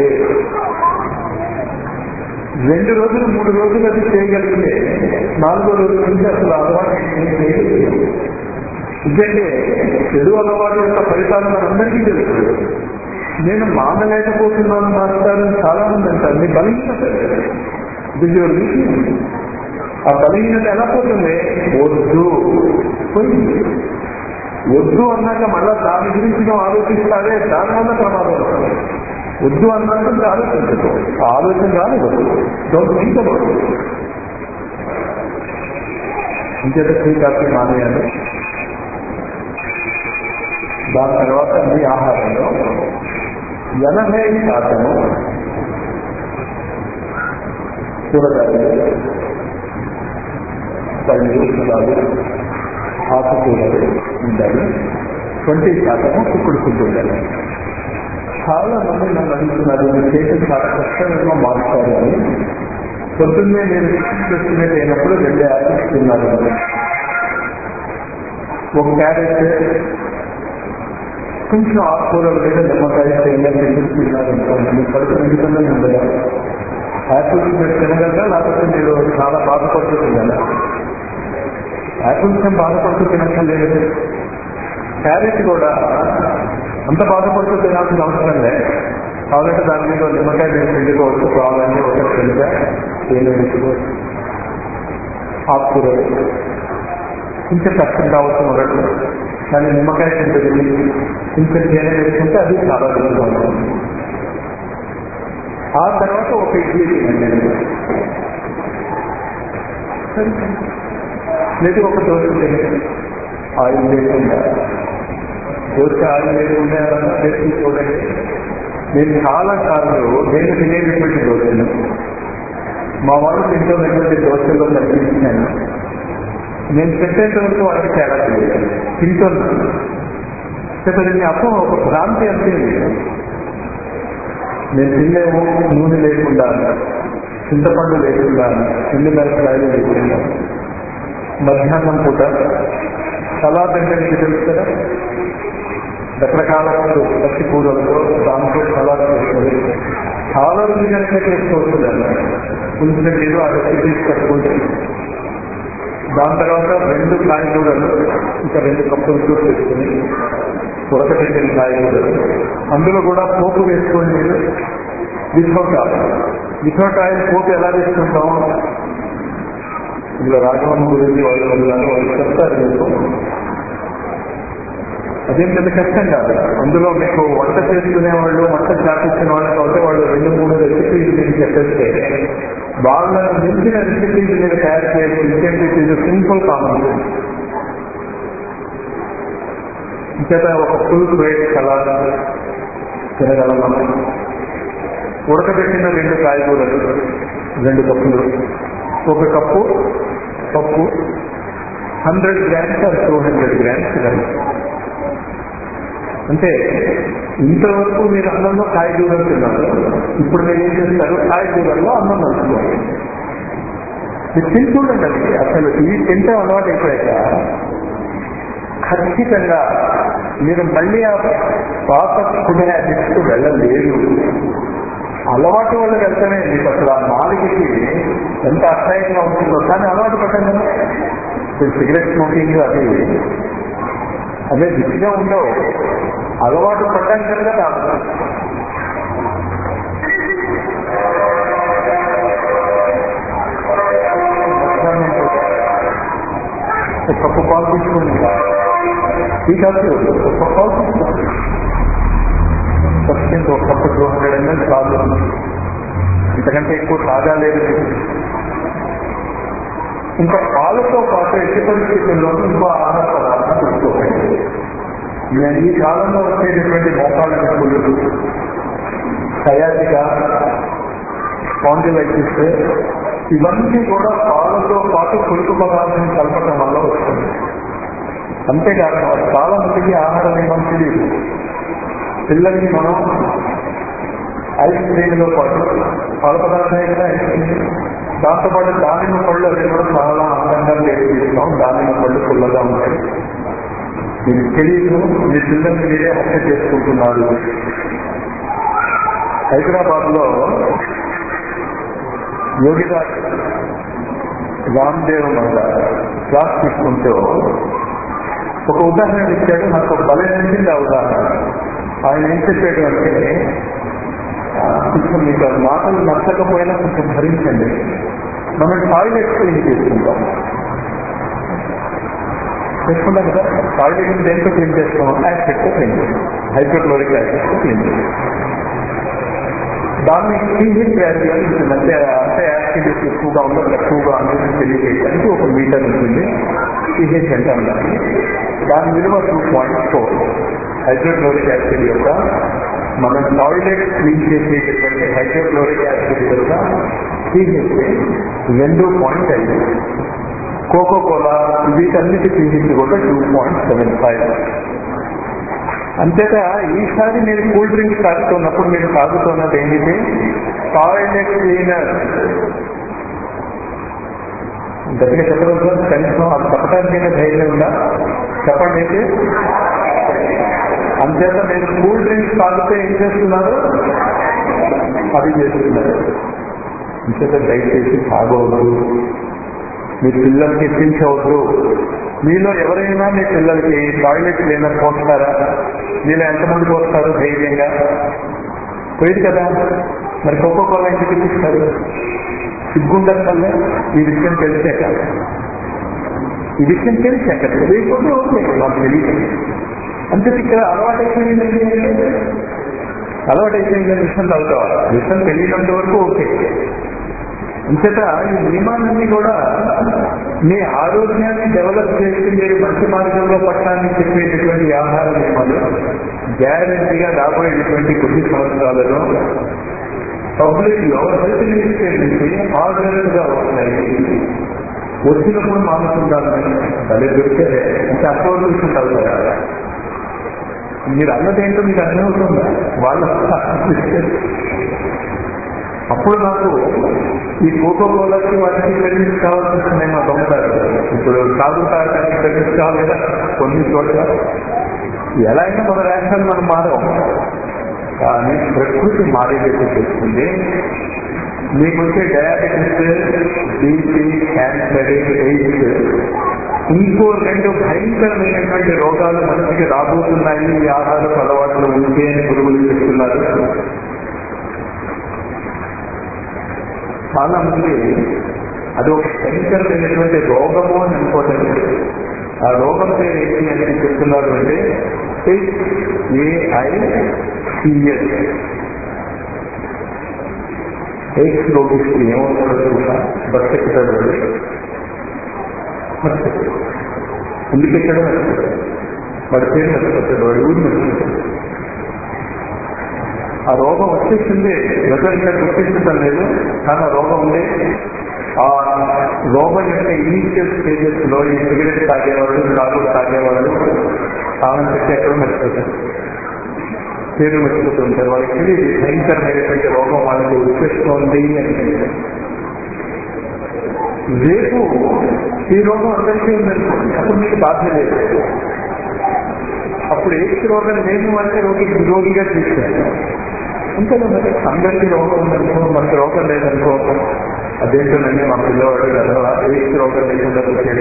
రెండు రోజులు మూడు రోజులు అది చేయగలిగితే నాలుగో రోజు నుంచి అసలు అలవాటు ఏం చేయలేదు ఎందుకంటే చెడు అలవాటు యొక్క ఫలితాలు మనందరికీ తెలుసు నేను మానలేకపోతున్నాను మాస్టర్ చాలా మంది అంటారు మీ బలహీనత ఇది ఆ బలహీనత ఎలా పోతుంది వద్దు పోయింది వద్దు అన్నాక మళ్ళా దాని గురించి నువ్వు ఆలోచిస్తారే దానివల్ల ప్రమాదం వస్తుంది వద్దు అన్నట్టు ఆలోచించదు ఆలోచన రాదు డోంట్ థింక్ అబౌట్ ఇంకేత శ్రీకాకి మానేయాలి దాని తర్వాత మీ ఆహారంలో ఎనభై శాతము కూరగాయలు పళ్ళు ఫలాలు ఆకుకూరలు ఉండాలి ట్వంటీ శాతము కుక్కుడు ఫుడ్ ఉండాలి చాలా మంది నన్ను అడుగుతున్నారు మీరు చేసిన చాలా కష్టంగా మారుతారు అని పొద్దున్నే నేను ఎస్టిమేట్ అయినప్పుడు రెండు యాపిల్స్ తిన్నారు ఒక క్యారెట్ కొంచెం ఆకుకూరలు లేదా నిమ్మకాయ తేలిన తిన్నారు అనుకోండి కడుపు నిండుతుందని ఉండదు యాపిల్స్ మీరు తినగలరా లేకపోతే మీరు చాలా బాధపడుతూ తినాలా యాపిల్స్ ఏం బాధపడుతూ తినక్కర్లేదు క్యారెట్ కూడా అంత బాధపడుతూ తినాల్సిన అవసరం లే కావాలంటే దాని మీద నిమ్మకాయ వేసి పిండుకోవచ్చు కావాలంటే ఒక చెంచా తేనె వేసుకోవచ్చు ఆకుకూరలు కొంచెం కష్టం కావచ్చు మొదటి కానీ నిమ్మకాయ పిండి కొంచెం తేనె వేసుకుంటే అది చాలా రుచిగా ఉంటుంది ఆ తర్వాత ఒక ఇడ్లీ తినండి లేదు ఒక దోశ తినండి ఆయిల్ లేకుండా దోశ ఆయిల్ లేకుండా వేసి చూడండి నేను చాలా సార్లు నేను తినేటటువంటి దోశలు మా వాళ్ళు తింటున్నటువంటి దోశల్లో కనిపించాను నేను పెట్టేంత వరకు వాళ్ళకి తేడా తెలియదు తింటున్నాను చెప్పండి అప్పుడు ఒక భ్రాంతి అంతేంది నేను తినేమో నూనె లేకుండా చింతపండు లేకుండా చిన్ని మిరపకాయలు లేకుండా మధ్యాహ్నం పూట సలాద్ అంటే మీకు తెలుసు కదా రకరకాల పచ్చి కూరలతో దాంతో సలాద్ చేసుకొని చాలా రుచిగా చేసుకోవచ్చు దాన్ని కొంచెం మీరు ఆ రెసిపీస్ కట్టుకుంటే దాని తర్వాత రెండు కాయగూరలు ఇంకా రెండు కప్పులు జ్యూస్ వేసుకుని ఉడకబెట్టిన కాయగూరలు అందులో కూడా పోపు వేసుకోండి మీరు వితౌట్ ఆయిల్ వితౌట్ ఆయిల్ పోపు ఎలా వేసుకుంటాం ఇందులో రాఘవమ్మ గురించి వాళ్ళు వెళ్ళాను వాళ్ళు చెప్తారు మీకు అదేం పెద్ద కష్టం కాదు అందులో మీకు వంట చేసుకునే వాళ్ళు వంట చాటించిన వాళ్ళు కాబట్టి వాళ్ళు రెండు మూడు రెసిపీస్ మీరు చెప్పేస్తే వాళ్ళ మించిన రెసిపీస్ మీరు తయారు చేయడం ఇంకేంటి ఇది సింపుల్ కామన్ ఇంకేత ఒక ఫుల్ ప్లేట్ సలాడ్ తినగలం మనం ఉడకబెట్టిన రెండు కాయగూరలు రెండు కప్పులు ఒక కప్పు పప్పు hundred grams or two hundred grams rice అంటే ఇంతవరకు మీరు అన్నంలో కాయగూరలు తిన్నారు ఇప్పుడు మీరు ఏం చేస్తారు కాయగూరల్లో అన్నం కలుపుకోవాలి మీరు తిని చూడండి అది అసలు ఇవి తింటే అలవాటు అయిపోయాక ఖచ్చితంగా మీరు మళ్ళీ ఆ పాత ఫుడ్ హ్యాబిట్స్ వెళ్ళలేదు అలవాటు వల్ల వెళ్తేనే మీకు అసలు ఆ నాలుగుకి ఎంత అసహ్యంగా ఉంటుందో కానీ అలవాటు పట్టండి కదా ఇప్పుడు సిగరెట్ స్మోకింగ్ అది అదే రుచిగా ఉండవు అలవాటు పడ్డాం కనుక రాదు ఒక కప్పు పాలు తీసుకోండి ఈ కాదు ఒక పాలు తీసుకోండి సబ్స్టెంట్ ఒక కప్పు టూ హండ్రెడ్ ఎంఎల్ చాలు ఇంతకంటే ఎక్కువ తాగాలేదు ఇంకా పాలతో పాటు ఎట్టి పరిస్థితుల్లో ఇంకో ఆహార పదార్థం తీసుకోకండి నేను ఈ కాలంలో వచ్చేటటువంటి మోకాళ్ళ నొప్పులు సయాటిగా స్పాండిలైటిస్ ఇవన్నీ కూడా పాలతో పాటు పులుపు పదార్థం కలపడం వల్ల వస్తుంది అంతేకాకుండా చాలా మందికి ఆహారం ఏమని తెలియదు పిల్లలకి మనం ఐస్ క్రీమ్లో పాటు పాల పదార్థం ఏదైనా ఐస్ క్రీమ్ దాంతోపాటు దానిమ్మ పళ్ళు అవి కూడా చాలా అందంగా చేస్తాం దానిమ్మ పళ్ళు పుల్లగా ఉంటాయి మీకు తెలియదు మీ పిల్లల్ని మీరే హత్య చేసుకుంటున్నారు హైదరాబాద్ లో యోగిరాజ్ రామ్దేవ్ వల్ల క్లాస్ తీసుకుంటూ ఒక ఉదాహరణ ఇచ్చాడు నాకు భలే నచ్చింది ఆ ఉదాహరణ ఆయన ఏం చెప్పాడు అంటే కొంచెం మీకు ఆ మాటలు నచ్చకపోయినా కొంచెం భరించండి మనం టాయిలెట్ క్లీన్ చేసుకుంటాం చేసుకుంటాం కదా టాయిలెట్ దేంతో క్లీన్ చేస్తాం యాసిడ్తో క్లీన్ చేస్తాం హైడ్రోక్లోరిక్ యాసిడ్తో క్లీన్ చేస్తాం దాన్ని పీహెచ్ వాల్యూ అని ఉంటుంది అంటే అంటే యాసిడ్ ఎక్కువగా ఉందో తక్కువగా అనేది తెలియజేయడానికి ఒక మీటర్ ఉంటుంది పీహెచ్ అంటే ఉండాలి దాని విలువ two point four hydrochloric acid యొక్క మనం టాయిలెట్ క్లీన్ చేసేటటువంటి హైడ్రోక్లోరిక్ యాసిడ్ యొక్క పీహెచ్ రెండు పాయింట్ ఐదు కోకో కోలా వీటన్నిటి పీహెచ్ కూడా టూ పాయింట్ సెవెన్ ఫైవ్ అంతేత ఈసారి మీరు కూల్ డ్రింక్స్ తాగుతున్నప్పుడు మీరు తాగుతున్నది ఏంటి టాయిలెట్ క్లీనర్ గట్టిగా చెప్పగలుగుతా కనీసం అది చెప్పడానికైనా ధైర్యం ఉందా చెప్పండి ఏంటి అంతేత మీరు కూల్ డ్రింక్స్ తాగితే ఏం చేస్తున్నారు అది చేస్తున్నారు అంతేత దయచేసి తాగవద్దు మీ పిల్లలకి ఎత్తించవద్దు మీలో ఎవరైనా మీ పిల్లలకి టాయిలెట్ క్లీనర్ పోస్తారా మీలో ఎంతమంది పోస్తారు ధైర్యంగా పోయింది కదా మరి కోకో కోలా ఎందుకు ఇప్పిస్తారు సిగ్గుండక్కర్లే ఈ విషయం తెలిసాక ఈ విషయం తెలిసాక తెలియకపోతే ఓకే మాకు తెలియదు అంతే ఇక్కడ అలవాటు అయిపోయిందండి అలవాటు అయిపోయిందని విషయం తగ్గుతావాలి విషయం తెలియనంత వరకు ఓకే అంతేత ఈ నియమాలన్నీ కూడా మీ ఆరోగ్యాన్ని డెవలప్ చేసి మీరు మంచి మార్గంలో పట్టడానికి చెప్పేటటువంటి ఆహార నియమాలు గ్యారంటీగా రాబోయేటువంటి కొద్ది సంవత్సరాలలో పబ్లిక్ లో హెల్త్ మినిస్టర్ నుంచి ఆర్డర్స్ గా వస్తాయి వచ్చినప్పుడు మానుకుంటాను అదే దొరికే ఇంకా అక్కడ విషయం మీరు అన్నదేంటో మీకు అర్థమవుతుందా వాళ్ళ అప్పుడు నాకు ఈ కోకో కోలాకి వాటికి క్రెడిట్స్ కావాల్సి వస్తున్నాయి మా దొంగతారు ఇప్పుడు సాగు తాగడానికి క్రెడిట్స్ కావాలి కదా కొన్ని చోట్ల ఎలా అయినా మన రాష్ట్రాలు మనం మారం కానీ ప్రకృతి మారేటట్టు చేస్తుంది మీకు వచ్చే డయాబెటిస్ బీపీ క్యాన్సర్ ఎయిడ్స్ ఇంకో రెండు భయంకరమైనటువంటి రోగాలు మనిషికి రాబోతున్నాయి ఈ ఆహార అలవాట్లు ఉంటే అని గురువులు చెప్తున్నారు చాలా మంది అది ఒక భయంకరమైనటువంటి రోగము అని అనుకోవటం లేదు. ఆ రోగం పేరు ఏంటి అని చెప్తున్నారు అంటే ఏఐసిఎస్ ఎయిడ్స్ రోగికి ఏమవుతుందో చూసా బతికెట్టాడు ఎందుకు ఎక్కడ వాడి పేరు మర్చిపోతాడు వాడి ఊరు మర్చిపోతాడు ఆ రోగం వచ్చేసింది ప్రజలు గుర్తించడం లేదు కానీ ఆ రోగం ఉంది ఆ రోగం యొక్క ఇనీషియల్ స్టేజెస్ లో ఈ సిగరెట్ తాగేవాళ్ళు కారు తాగేవాళ్ళు తాను పెట్టి ఎక్కడ మర్చిపోతారు పేరు మర్చిపోతుంటారు వాళ్ళకి ఇది భయంకరమైనటువంటి రోగం వాళ్ళకి వచ్చేస్తోంది అని రేపు ఈ రోగం అందరికీ ఉందనుకోండి అప్పుడు మీకు బాధ లేదు అప్పుడు ఏ రోగం లేని వాళ్ళే రోగి రోగిగా తీసుకెళ్ళి ఇంకా మరి అందరికీ రోగం ఉందనుకో మనకి రోగం లేదనుకో అదేంటోనండి మా పిల్లవాడు కదా ఏ రోగం లేకుండా వచ్చేది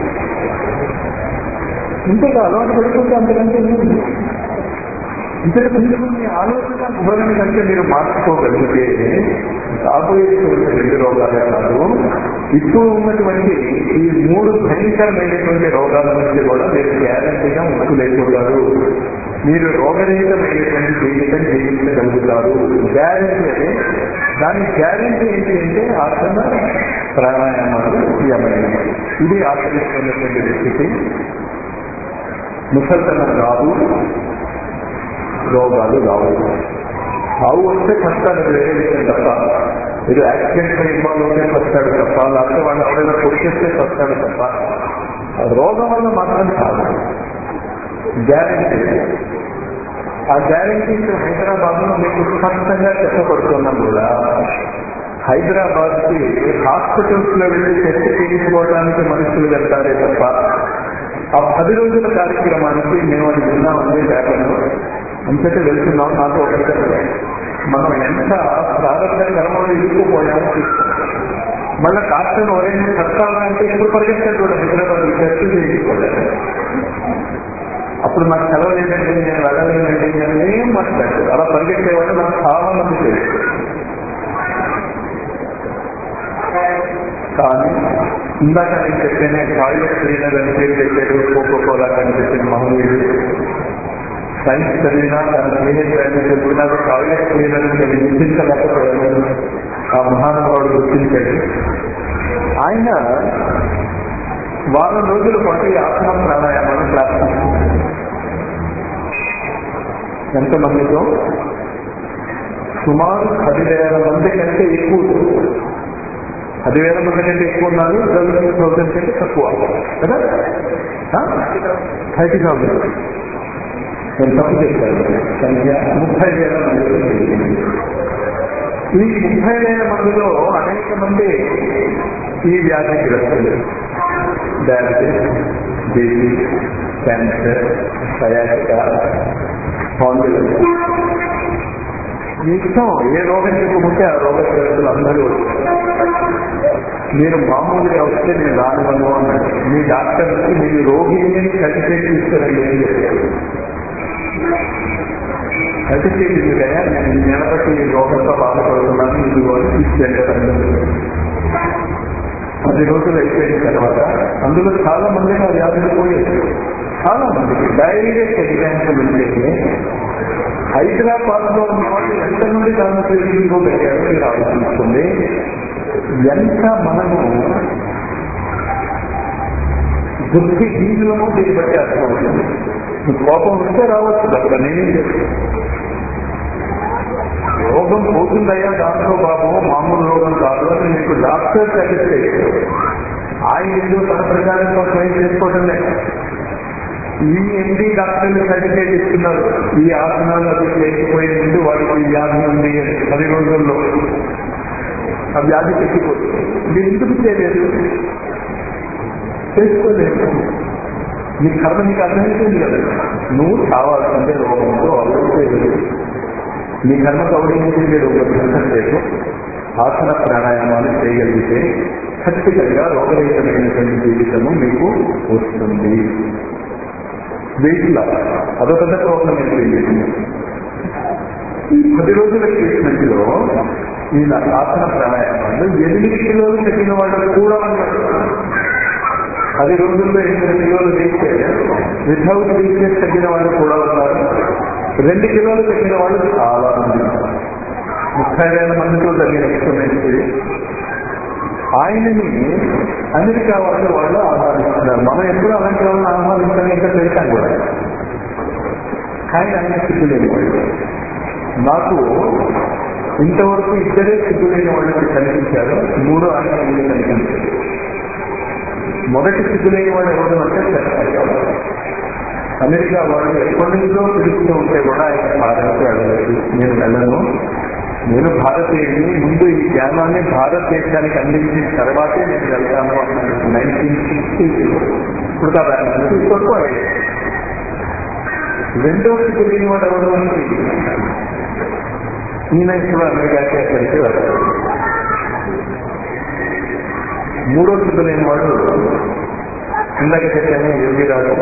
ఇంతగా అలవాటు పడుతుంటే అంతకంటే ఏముంది? ఇక్కడ కొంచెం మీ ఆలోచన ధోరణి కంటే మీరు మార్చుకోగలిగితే రాబోయేటువంటి రెండు రోగాలే కాదు ఇప్పుడు ఉన్నటువంటి ఈ మూడు భయంకరమైనటువంటి రోగాల నుంచి కూడా మీరు గ్యారంటీగా ముక్కు లేకుంటారు మీరు రోగరహితమైనటువంటి జీవితం జీవించగలుగుతారు గ్యారంటీ అదే దాని గ్యారంటీ ఏంటి అంటే ఆసన ప్రాణాయామాలు యమనం ఇది ఆచరిస్తున్నటువంటి వ్యక్తికి ముసల్తనం రాదు రోగాలు రావు రావు వస్తే కష్టాలు వేరే విషయం తప్ప మీరు యాక్సిడెంట్ లో ఇన్వాల్వ్ అవుతే కష్టాడు తప్ప లేకపోతే వాళ్ళు ఎవరైనా పొడిచేస్తే కష్టాడు తప్ప ఆ రోగం వల్ల మాత్రం కాదు గ్యారంటీ ఆ గ్యారంటీ హైదరాబాద్ లో మీకు స్పష్టంగా చెప్పబడుతున్నాం కూడా హైదరాబాద్ కి హాస్పిటల్స్ లో వెళ్ళి టెస్ట్ చేయించుకోవడానికి మనుషులు వెళ్తారే తప్ప ఆ పది రోజుల కార్యక్రమానికి మేము అది విన్నామండి పేపర్లో అంతటే వెళ్తున్నాం నాతో ఒకటే మనం ఎంత ప్రారంభ కర్మలో ఇరుక్కుపోయామో చూస్తాం మళ్ళీ డాక్టర్ ఎవరైనా కష్టాలంటే ఎప్పుడు పరిగెత్తాడు కూడా హైదరాబాద్ టెస్ట్ చేయించుకోలేదు అప్పుడు నాకు సెలవు లేదండి నేను వెళ్ళలేదండి నేను ఏం మాట్లాడు అలా పరిగెత్తేవాళ్ళు నాకు చాలా మంది తెలుసు కానీ ఇందాక నేను చెప్పానే టాయిలెట్ క్లీనర్ అని పేరు పెట్టాడు కోకో కోలా అని చెప్పిన మహనీయుడు సైన్స్ చదివినా తన క్లీనిక్ అని చెప్పినా టాయిలెట్ క్లీనర్ నేను గుర్తించలేకపోయాను ఆ మహానుభావుడు గుర్తించాడు ఆయన వారం రోజుల పాటు ఈ ఆసనం ప్రాణాయామాన్ని క్లాస్ ఎంతమందితో సుమారు పదివేల మంది కంటే ఎక్కువ పదివేల మంది కంటే ఎక్కువ ఉన్నారు సెవెంటీ థౌసండ్ కంటే తక్కువ కదా థర్టీ థౌసండ్ నేను తప్పు చెప్పాను సంఖ్య ముప్పై వేల మంది ఈ ముప్పై వేల మందిలో అనేక మంది ఈ వ్యాధి గ్రస్తులు diabetes BP cancer sciatica spondylosis మీ ఇష్టం ఏ రోగం చెప్పుకుంటే ఆ రోగగ్రస్తులు అందరూ మీరు మామూలుగా వస్తే నేను రానివ్వను అన్నాడు మీ డాక్టర్కి మీరు రోగిని సర్టిఫికేట్ తీసుకురండి అని చెప్పారు సర్టిఫికేట్ ఎందుకయ్యా నేను ఈ నెల బట్టి ఈ రోగంతో బాధపడుతున్నాను ఇది అని తీసుకెళ్ళారు పది రోజులు అయిపోయిన తర్వాత అందులో చాలా మంది నా వ్యాధులు పోయారు చాలా మందికి డైరెక్ట్ ఎగ్జాంపుల్ ఉంటే హైదరాబాద్ లో ఉన్న వాళ్ళు ఎంత నుండి దాని ఫీల్డింగ్ పెట్టారో మీరు ఆలోచించుకోండి ఎంత మనము బుద్ధి దీనిలోనూ దీన్ని బట్టి అర్థమవుతుంది మీకు కోపం వస్తే రావచ్చు అక్కడ నేనేం చేస్తాను రోగం పోతుందయ్యా దాంతో బాబు మామూలు రోగం కాదు అని మీకు డాక్టర్ సజెస్ట్ ఆయన ఎందుకు తన ప్రకారం క్లెయిమ్ చేసుకోవడం లేదు ఈ ఎండి డాక్టర్లు సర్టిఫికేట్ ఇస్తున్నారు ఈ ఆసనాలు అది లేకపోయే ముందు వాడికి ఈ వ్యాధి ఉంది అని పది రోజుల్లో ఆ వ్యాధి తగ్గిపోతుంది మీరు ఎందుకు చేయలేదు చేసుకోలేదు నీ కర్మ నీకు అర్థమైపోయింది కదా నువ్వు కావాల్సిందే రోగంతో అవ్వలేదు మీ కర్మ గౌరవించి మీరు ఒక ప్రశ్న లేదు ఆసన ప్రాణాయామాలు చేయగలిగితే ఖచ్చితంగా రోగరహితమైనటువంటి జీవితము మీకు వస్తుంది వెయిట్ లాస్ అదొక పెద్ద ప్రాబ్లం అయిపోయింది ఈ పది రోజుల ట్రీట్మెంట్ లో ఈ ఆసన ప్రాణాయామాలు ఎనిమిది కిలోలు తగ్గిన వాళ్ళు కూడా ఉన్నారు పది రోజుల్లో ఎనిమిది కిలోలు వేస్తే వితౌట్ వీక్నెస్ తగ్గిన వాళ్ళు కూడా ఉన్నారు రెండు కిలోలు తగ్గిన వాళ్ళు చాలా మంది ఉన్నారు. ముప్పై వేల మందితో జరిగిన ఎక్స్పెరిమెంట్ ఇది. ఆయనని అమెరికా వాళ్ళు వాళ్ళు ఆహ్వానిస్తున్నారు మనం ఎప్పుడు అలాంటి వాళ్ళని ఆహ్వానించడం ఇంకా చేశాం కూడా కానీ ఆయన సిగ్గులేని వాళ్ళు నాకు ఇంతవరకు ఇద్దరే సిగ్గులేని వాళ్ళకి కనిపించారు మూడో ఆయన వీళ్ళు కనిపించారు మొదటి సిగ్గులేని వాడు ఎవరు అంటే చెప్పారు అమెరికా వాళ్ళు ఎప్పటి నుంచో పిలుస్తూ ఉంటే కూడా ఆయన భారత్కి వెళ్ళలేదు నేను వెళ్ళను నేను భారతీయుడిని ముందు ఈ జ్ఞానాన్ని భారతదేశానికి అందించిన తర్వాతే నేను వెళ్తాను అన్నాడు నైన్టీన్ సిక్స్టీ ఇప్పుడు కదా కొడుకు రెండో సిగ్గులేని వాడు ఎవరు అంటే ఈయన ఇప్పుడు అమెరికాకి అక్కడికి వెళ్ళారు మూడో సిగ్గులేని వాడు ఇందాక చెప్పాను యోగి రాజు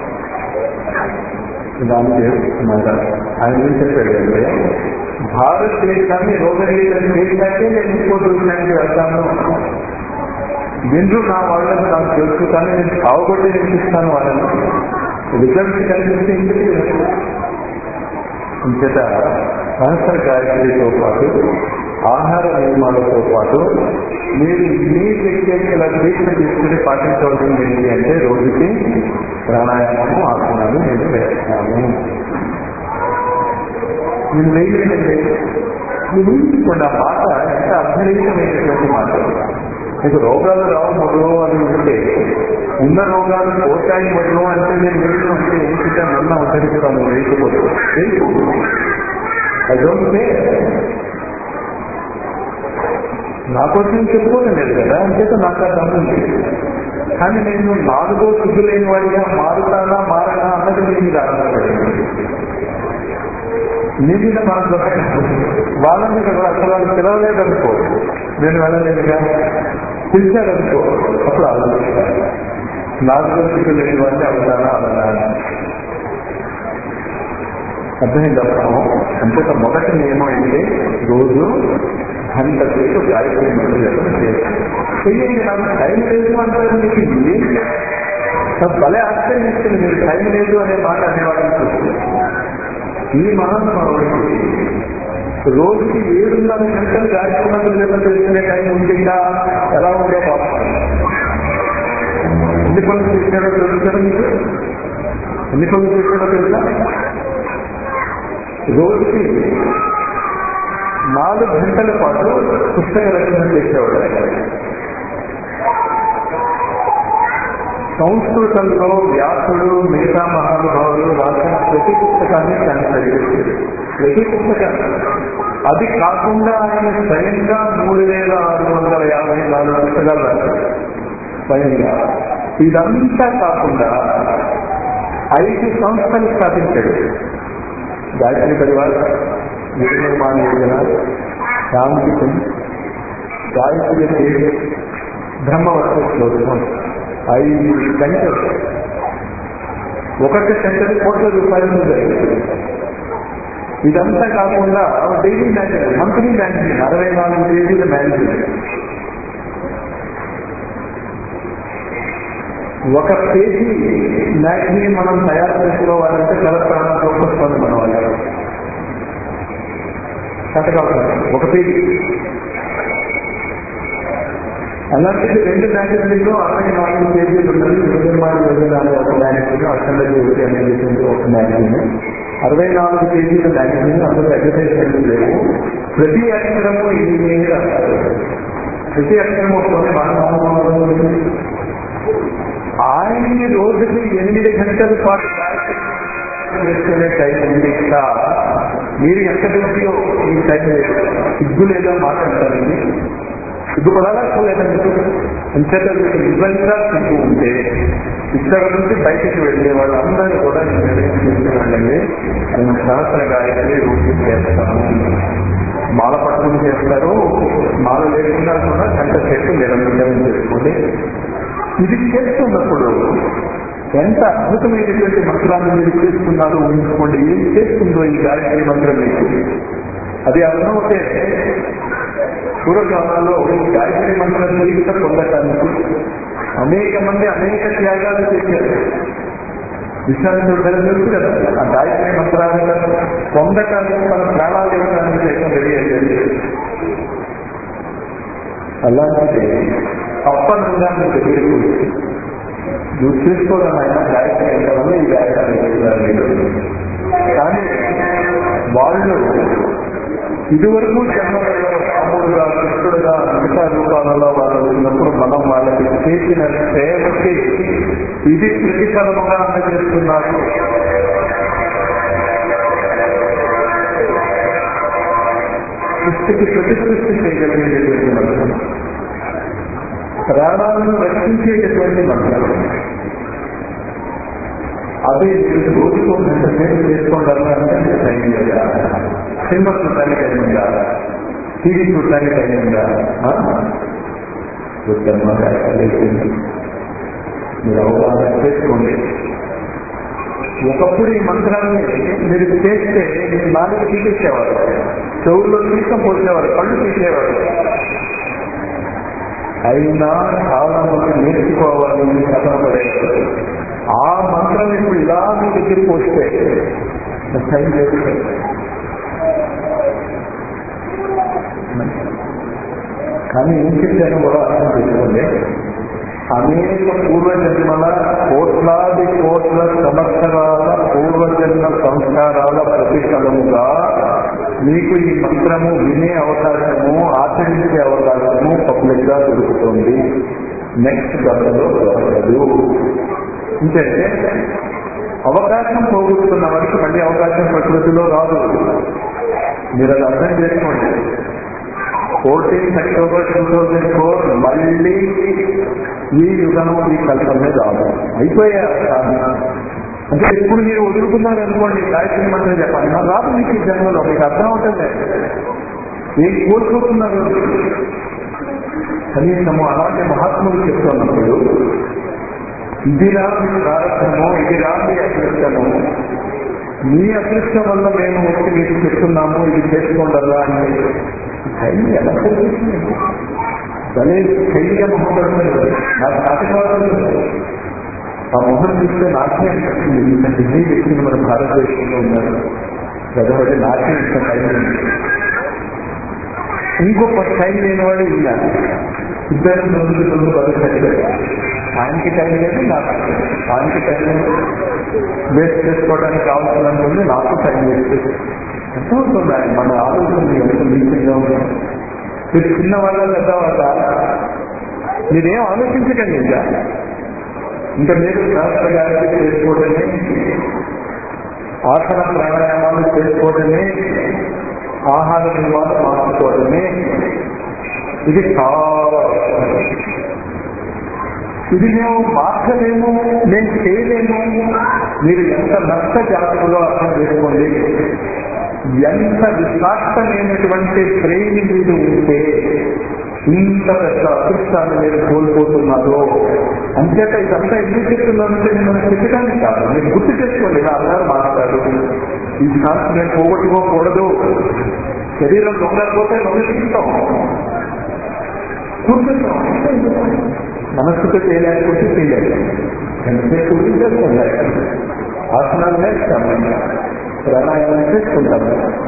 దాన్ని చేస్తున్నారు ఆయన ఏం చెప్పాడంటే భారతదేశాన్ని రోగరహితం చేశాకే నేను ఇంకో దేశానికి వెళ్తాను విండ్రు నా వాళ్ళని నాకు తెలుసు కానీ నేను సాగుబడి నేర్పిస్తాను వాళ్ళని రిజల్ట్స్ కనిపిస్తే ఇంటికి వెళ్ళను. ఇంచేత సహస్ర గాయత్రితో పాటు ఆహార నియమాలతో పాటు మీరు మీ వ్యక్తిగత ట్రీట్మెంట్ తీసుకుని పాటించవలసింది ఏంటి అంటే రోజుకి ప్రాణాయామము ఆసనాలు నేను వేస్తాను నేను వేయలేదండి మీరు ఊహించుకోండి ఆ మాట ఎంత అర్థరహితమైనటువంటి మాట మీకు రోగాలు రావు మొదలు అని ఉంటే ఉన్న రోగాలు పోతాయి మొదలు అంటే నేను వేయడం అంటే ఏంటంటే మొన్న ఉద్ధరిస్తాను వేయకపోతే ఐ డోంట్ సే నా కోసం చెప్పుకోవడం లేదు కదా అంచేత నాకు ఆ దమ్ము ఉంది కానీ నేను నాలుగో శుద్ధి లేని వాడిగా మారుతానా మారనా అన్నది మీ మీద ఆధారపడింది నీ మీద మనకు వాళ్ళ మీద కూడా అసలు వాళ్ళు పిలవలేదనుకో నేను వెళ్ళలేదుగా పిలిచారనుకో అప్పుడు ఆలోచిస్తాను నాలుగో శుద్ధి లేని వాడిని అవుతానా అవునా అర్థమైంది చెప్తాము అంతేత మొదటి నియమం ఏంటి రోజు గంట సేపు గాయత్రి మంత్రి జపం చేయాలి చెయ్యండి నాకు టైం లేదు అంటారు మీకు ఏం నాకు భలే ఆశ్చర్యం ఇస్తుంది మీరు టైం లేదు అనే మాట అనేవాళ్ళని చూస్తే ఈ మహానుభావుడికి రోజుకి ఏడున్నర గంటలు గాయత్రి మంత్రి జపం చేసుకునే టైం ఉంటుందా ఎలా ఉందో పాపం ఎన్ని పనులు చేశాడో తెలుసారా మీకు ఎన్ని పనులు చేశాడో తెలుసా రోజుకి నాలుగు గంటల పాటు పుస్తక రచన చేసేవాడు ఆయన. సంస్కృతంలో వ్యాసుడు మిగతా మహానుభావులు రాసిన ప్రతి పుస్తకాన్ని ట్రాన్స్లేట్ చేశారు ప్రతి పుస్తకాన్ని అది కాకుండా ఆయన స్వయంగా మూడు వేల ఆరు వందల యాభై నాలుగు పుస్తకాలు రాశారు స్వయంగా ఇదంతా కాకుండా ఐదు సంస్థలు స్థాపించాడు గాయత్రి పరివార్ నిర్మాణ యోజన శాంతి కుంజ్ గాయత్రి దేవి బ్రహ్మవర్త శ్లోకం ఐదు సెంటర్ ఒక్కొక్క సెంటర్ కోట్ల రూపాయలు జరిగింది ఇదంతా కాకుండా డైలీ మ్యాగజైన్ మంత్లీ మ్యాగజైన్ అరవై నాలుగు పేజీల మ్యాగజైన్ ఒక పేజీ మ్యాగజైన్ మనం తయారు చేసుకోవాలంటే చాలా ప్రాణంతో వస్తుంది మన వాళ్ళు కట్టగలుగుతాం ఒక పేజీ అలాంటిది రెండు మ్యాగజైన్లు అరవై నాలుగు పేజీలు ఉన్నది నిర్మాణ యోజన అనే ఒక మ్యాగజైన్ అఖండ జ్యోతి అనేది ఒక మ్యాగజైన్ అరవై నాలుగు పేజీల మ్యాగజైన్ అందులో అడ్వర్టైజ్మెంట్ లేవు ప్రతి అక్షరము ఇది మీద రాస్తారు. ప్రతి అక్షరము కొన్ని బాగా ఆయన్ని రోజుకి ఎనిమిది గంటల పాటు గాయత్రి చేసుకునే టైం ఉంది ఇంకా మీరు ఎంత డ్యూటీలో ఈ టైం లేదు సిగ్గు లేదా మాట్లాడతారండి సిగ్గుపడాలక్కర్లేదండి అంచేత మీకు నిజంగా సిగ్గు ఉంటే ఇక్కడ నుంచి బయటికి వెళ్ళే వాళ్ళందరూ కూడా నేను నిర్ణయం చేసుకున్నానండి నేను సహస్ర గాయత్రి రూపీ చేస్తాను మాల పట్టుకుని చేస్తారు మాల లేకుండా కూడా గంట సేపు నిరంతరం చేసుకోండి ఇది చేస్తున్నప్పుడు ఎంత అద్భుతమైనటువంటి మంత్రాన్ని మీరు చేస్తున్నారు ఊహించుకోండి ఏం చేస్తుందో ఈ గాయత్రి మంత్రం మీకు అది అర్థమవుతే పూర్వకాలంలో ఈ గాయత్రి మంత్రం జీవిత పొందటానికి అనేక మంది అనేక త్యాగాలు చేశారు విశ్వామిత్రుడు గారు తెలుసు కదా ఆ గాయత్రి మంత్రాన్ని పొందటానికి మన ప్రాణాలు ఇవ్వడానికి సైతం రెడీ అయ్యింది అలాంటిది అప్పనంగా మీ దగ్గరికి వచ్చి నువ్వు చేసుకోవడం ఆయన గాయత్రి అయిన వల్ల ఈ గాయత్రి చేస్తున్నారు మీరు కానీ వాళ్ళు ఇదివరకు జన్మలలో రాముడుగా కృష్ణుడుగా మిగతా రూపాలలో వాళ్ళు ఉన్నప్పుడు మనం వాళ్ళకి చేసిన సేవకి ఇది ప్రతిఫలముగా అందజేస్తున్నారు సృష్టికి ప్రతి సృష్టి చేయగలిగేటటువంటి మంత్రం ప్రాణాలను రక్షించేటటువంటి మంత్రం అదే మీరు రోజుకోండి సేవ చేసుకోండి అంటే టైం లేదా సినిమా చూడటానికి టైం ఉందా టీవీ చూడటానికి టైం ఉందా ఉత్తమ లేచింది మీరు అవగాహన చేసుకోండి ఒకప్పుడు ఈ మంత్రాన్ని మీరు చేస్తే మీరు నాలుగు తీసేసేవారు చెవుల్లో తీసం పోసేవారు కళ్ళు తీసేవారు అయినా చాలా మంది నేర్చుకోవాలి కథన పడేస్తారు ఆ మంత్రం ఇప్పుడు ఇలా మీ దగ్గరికి వస్తే టైం లేదు కానీ ఏం చెప్పాను కూడా అర్థం చేసుకోండి అనేక పూర్వజన్మల కోట్లాది కోట్ల సంవత్సరాల పూర్వజన్మ సంస్కారాల ప్రతిఫలముగా మీకు ఈ మంత్రము వినే అవకాశము ఆచరించే అవకాశము పబ్లిక్ గా దొరుకుతుంది నెక్స్ట్ గతంలో దొరకదు ఇంకంటే అవకాశం పోగొట్టుకున్న వారికి మళ్ళీ అవకాశం ప్రకృతిలో రాదు మీరు అది అర్థం చేసుకోండి fourteenth October two thousand four మళ్ళీ ఈ యుగము ఈ కల్పనే రాదు అయిపోయా అంటే ఇప్పుడు మీరు వదులుకున్నారు అనుకోండి గాయత్రి మంత్రం చెప్పాలి నా రాదు మీకు ఈ జన్మలో మీకు అర్థం అవుతుంది ఏం కోరుకుంటున్నారు కనీసము అలాంటి మహాత్ములు చెప్తున్నప్పుడు ఇది రామి ప్రారంభము ఇది రామి అదృష్టము మీ అదృష్టం వల్ల మేము వచ్చి మీకు చెప్తున్నాము ఇది చేసుకోండి అలా అని శైలి ఎలా తెలుస్తుంది భలే శైలిగా మొహపడుతుంది నాకు నాటకాలు ఆ మొహం చూస్తే నాకే అనిపిస్తుంది ఇంత డిగ్రీ వ్యక్తులు మన భారతదేశంలో ఉన్నారు కాబట్టి నాకే ఇంత టైం ఉంది ఇంకొక టైం లేని వాడు ఈయన ఇద్దరు ముందు ముందు బతుకంటే ఆయనకి టైం లేదు నాకు ఆయనకి టైం లేదు వేస్ట్ చేసుకోవడానికి కావాల్సిన ఉంది నాకు టైం వేస్ట్ అర్థమవుతుంది ఆయన మన ఆలోచన ఎంత నీచంగా ఉంది మీరు చిన్న వాళ్ళ పెద్ద వాళ్ళ మీరేం ఆలోచించకండి ఇంకా ఇంకా మీరు శాస్త్ర గారికి చేసుకోవడమే ఆసన ప్రాణాయామాలు చేసుకోవడమే ఆహార నిర్మాణం మార్చుకోవడమే ఇది చాలా ఇది మేము మార్చలేము మేము చేయలేము మీరు ఎంత నష్ట జాతకులో అర్థం చేసుకోండి ఎంత విశాక్తమైనటువంటి శ్రేణి మీరు ఉంటే ఇంత పెద్ద అదృష్టాన్ని మీరు కోల్పోతున్నారు అంచేత ఇదంతా ఎందుకు చెప్తున్నానంటే నేను చెప్పడానికి కాదు మీరు గుర్తు చేసుకోండి ఇలా అన్నారు మాట్లాడు ఈ ఛాన్స్ నేను పోగొట్టుకోకూడదు శరీరం దొంగకపోతే దొంగ తీస్తాం కూర్చుంటాం మనస్సుతో చేయలేకపోతే చేయలేదు ఎంతసేపు కూర్చుని చేసుకోండి ఆసనాలు నేర్చుతాం ప్రాణాయామం చేసుకుంటాం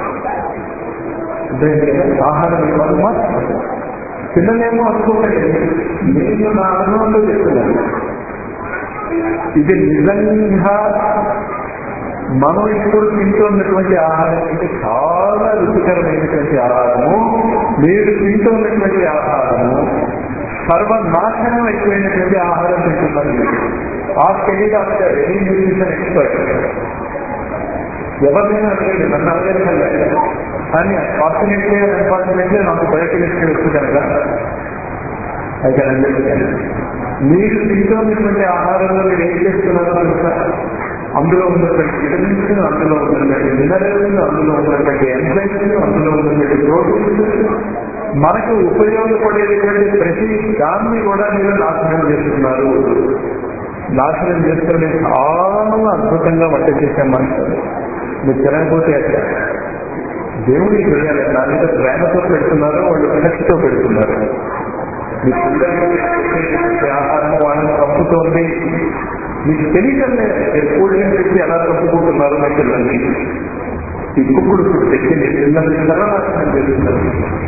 ఆహారం ఇవ్వాలి మాత్రం పిల్లలేమో అనుకోకండి నేను నా అనుభవంలో చెప్తున్నాను ఇది నిజంగా మనం ఇప్పుడు తింటున్నటువంటి ఆహారం అంటే చాలా రుచికరమైనటువంటి ఆహారము మీరు తింటున్నటువంటి ఆహారము సర్వనాశనం అయిపోయినటువంటి ఆహారం తింటున్నారు మీరు ఆ study doctor any nutrition expert ఎవరినైనా అడగండి నన్ను అడగండి కానీ ఫార్చునేట్లీ అన్ఫార్చునేట్లీ నాకు బయోకెమిస్ట్రీ వచ్చు కనుక అయితే మీరు తింటున్నటువంటి ఆహారంలో మీరు ఏం చేస్తున్నారో తెలుసా అందులో ఉన్నటువంటి విటమిన్స్ అందులో ఉన్నటువంటి మినరల్స్ అందులో ఉన్నటువంటి ఎంజైమ్స్ అందులో ఉన్నటువంటి ప్రోటీన్స్ మనకు ఉపయోగపడేటువంటి ప్రతి దాన్ని కూడా మీరు నాశనం చేస్తున్నారు నాశనం చేస్తే చాలా అద్భుతంగా వంట చేసాం మనుషులు మీరు తినకపోతే అట్లా దేవుడికి తెలియాలి నా మీద ప్రేమతో పెడుతున్నారు వాళ్ళు వినక్తితో పెడుతున్నారు మీ పిల్లలకి పెట్టే ఆహారం వాళ్ళని చంపుతోంది మీకు తెలియటం లేదు మీరు కూల్ డ్రింక్ పెట్టి ఎలా చంపుకుంటున్నారు మీ పిల్లల్ని ఈ కుక్కుడు ఇప్పుడు తెచ్చి మీ పిల్లల్ని సర్వనాశనం చేస్తున్నారు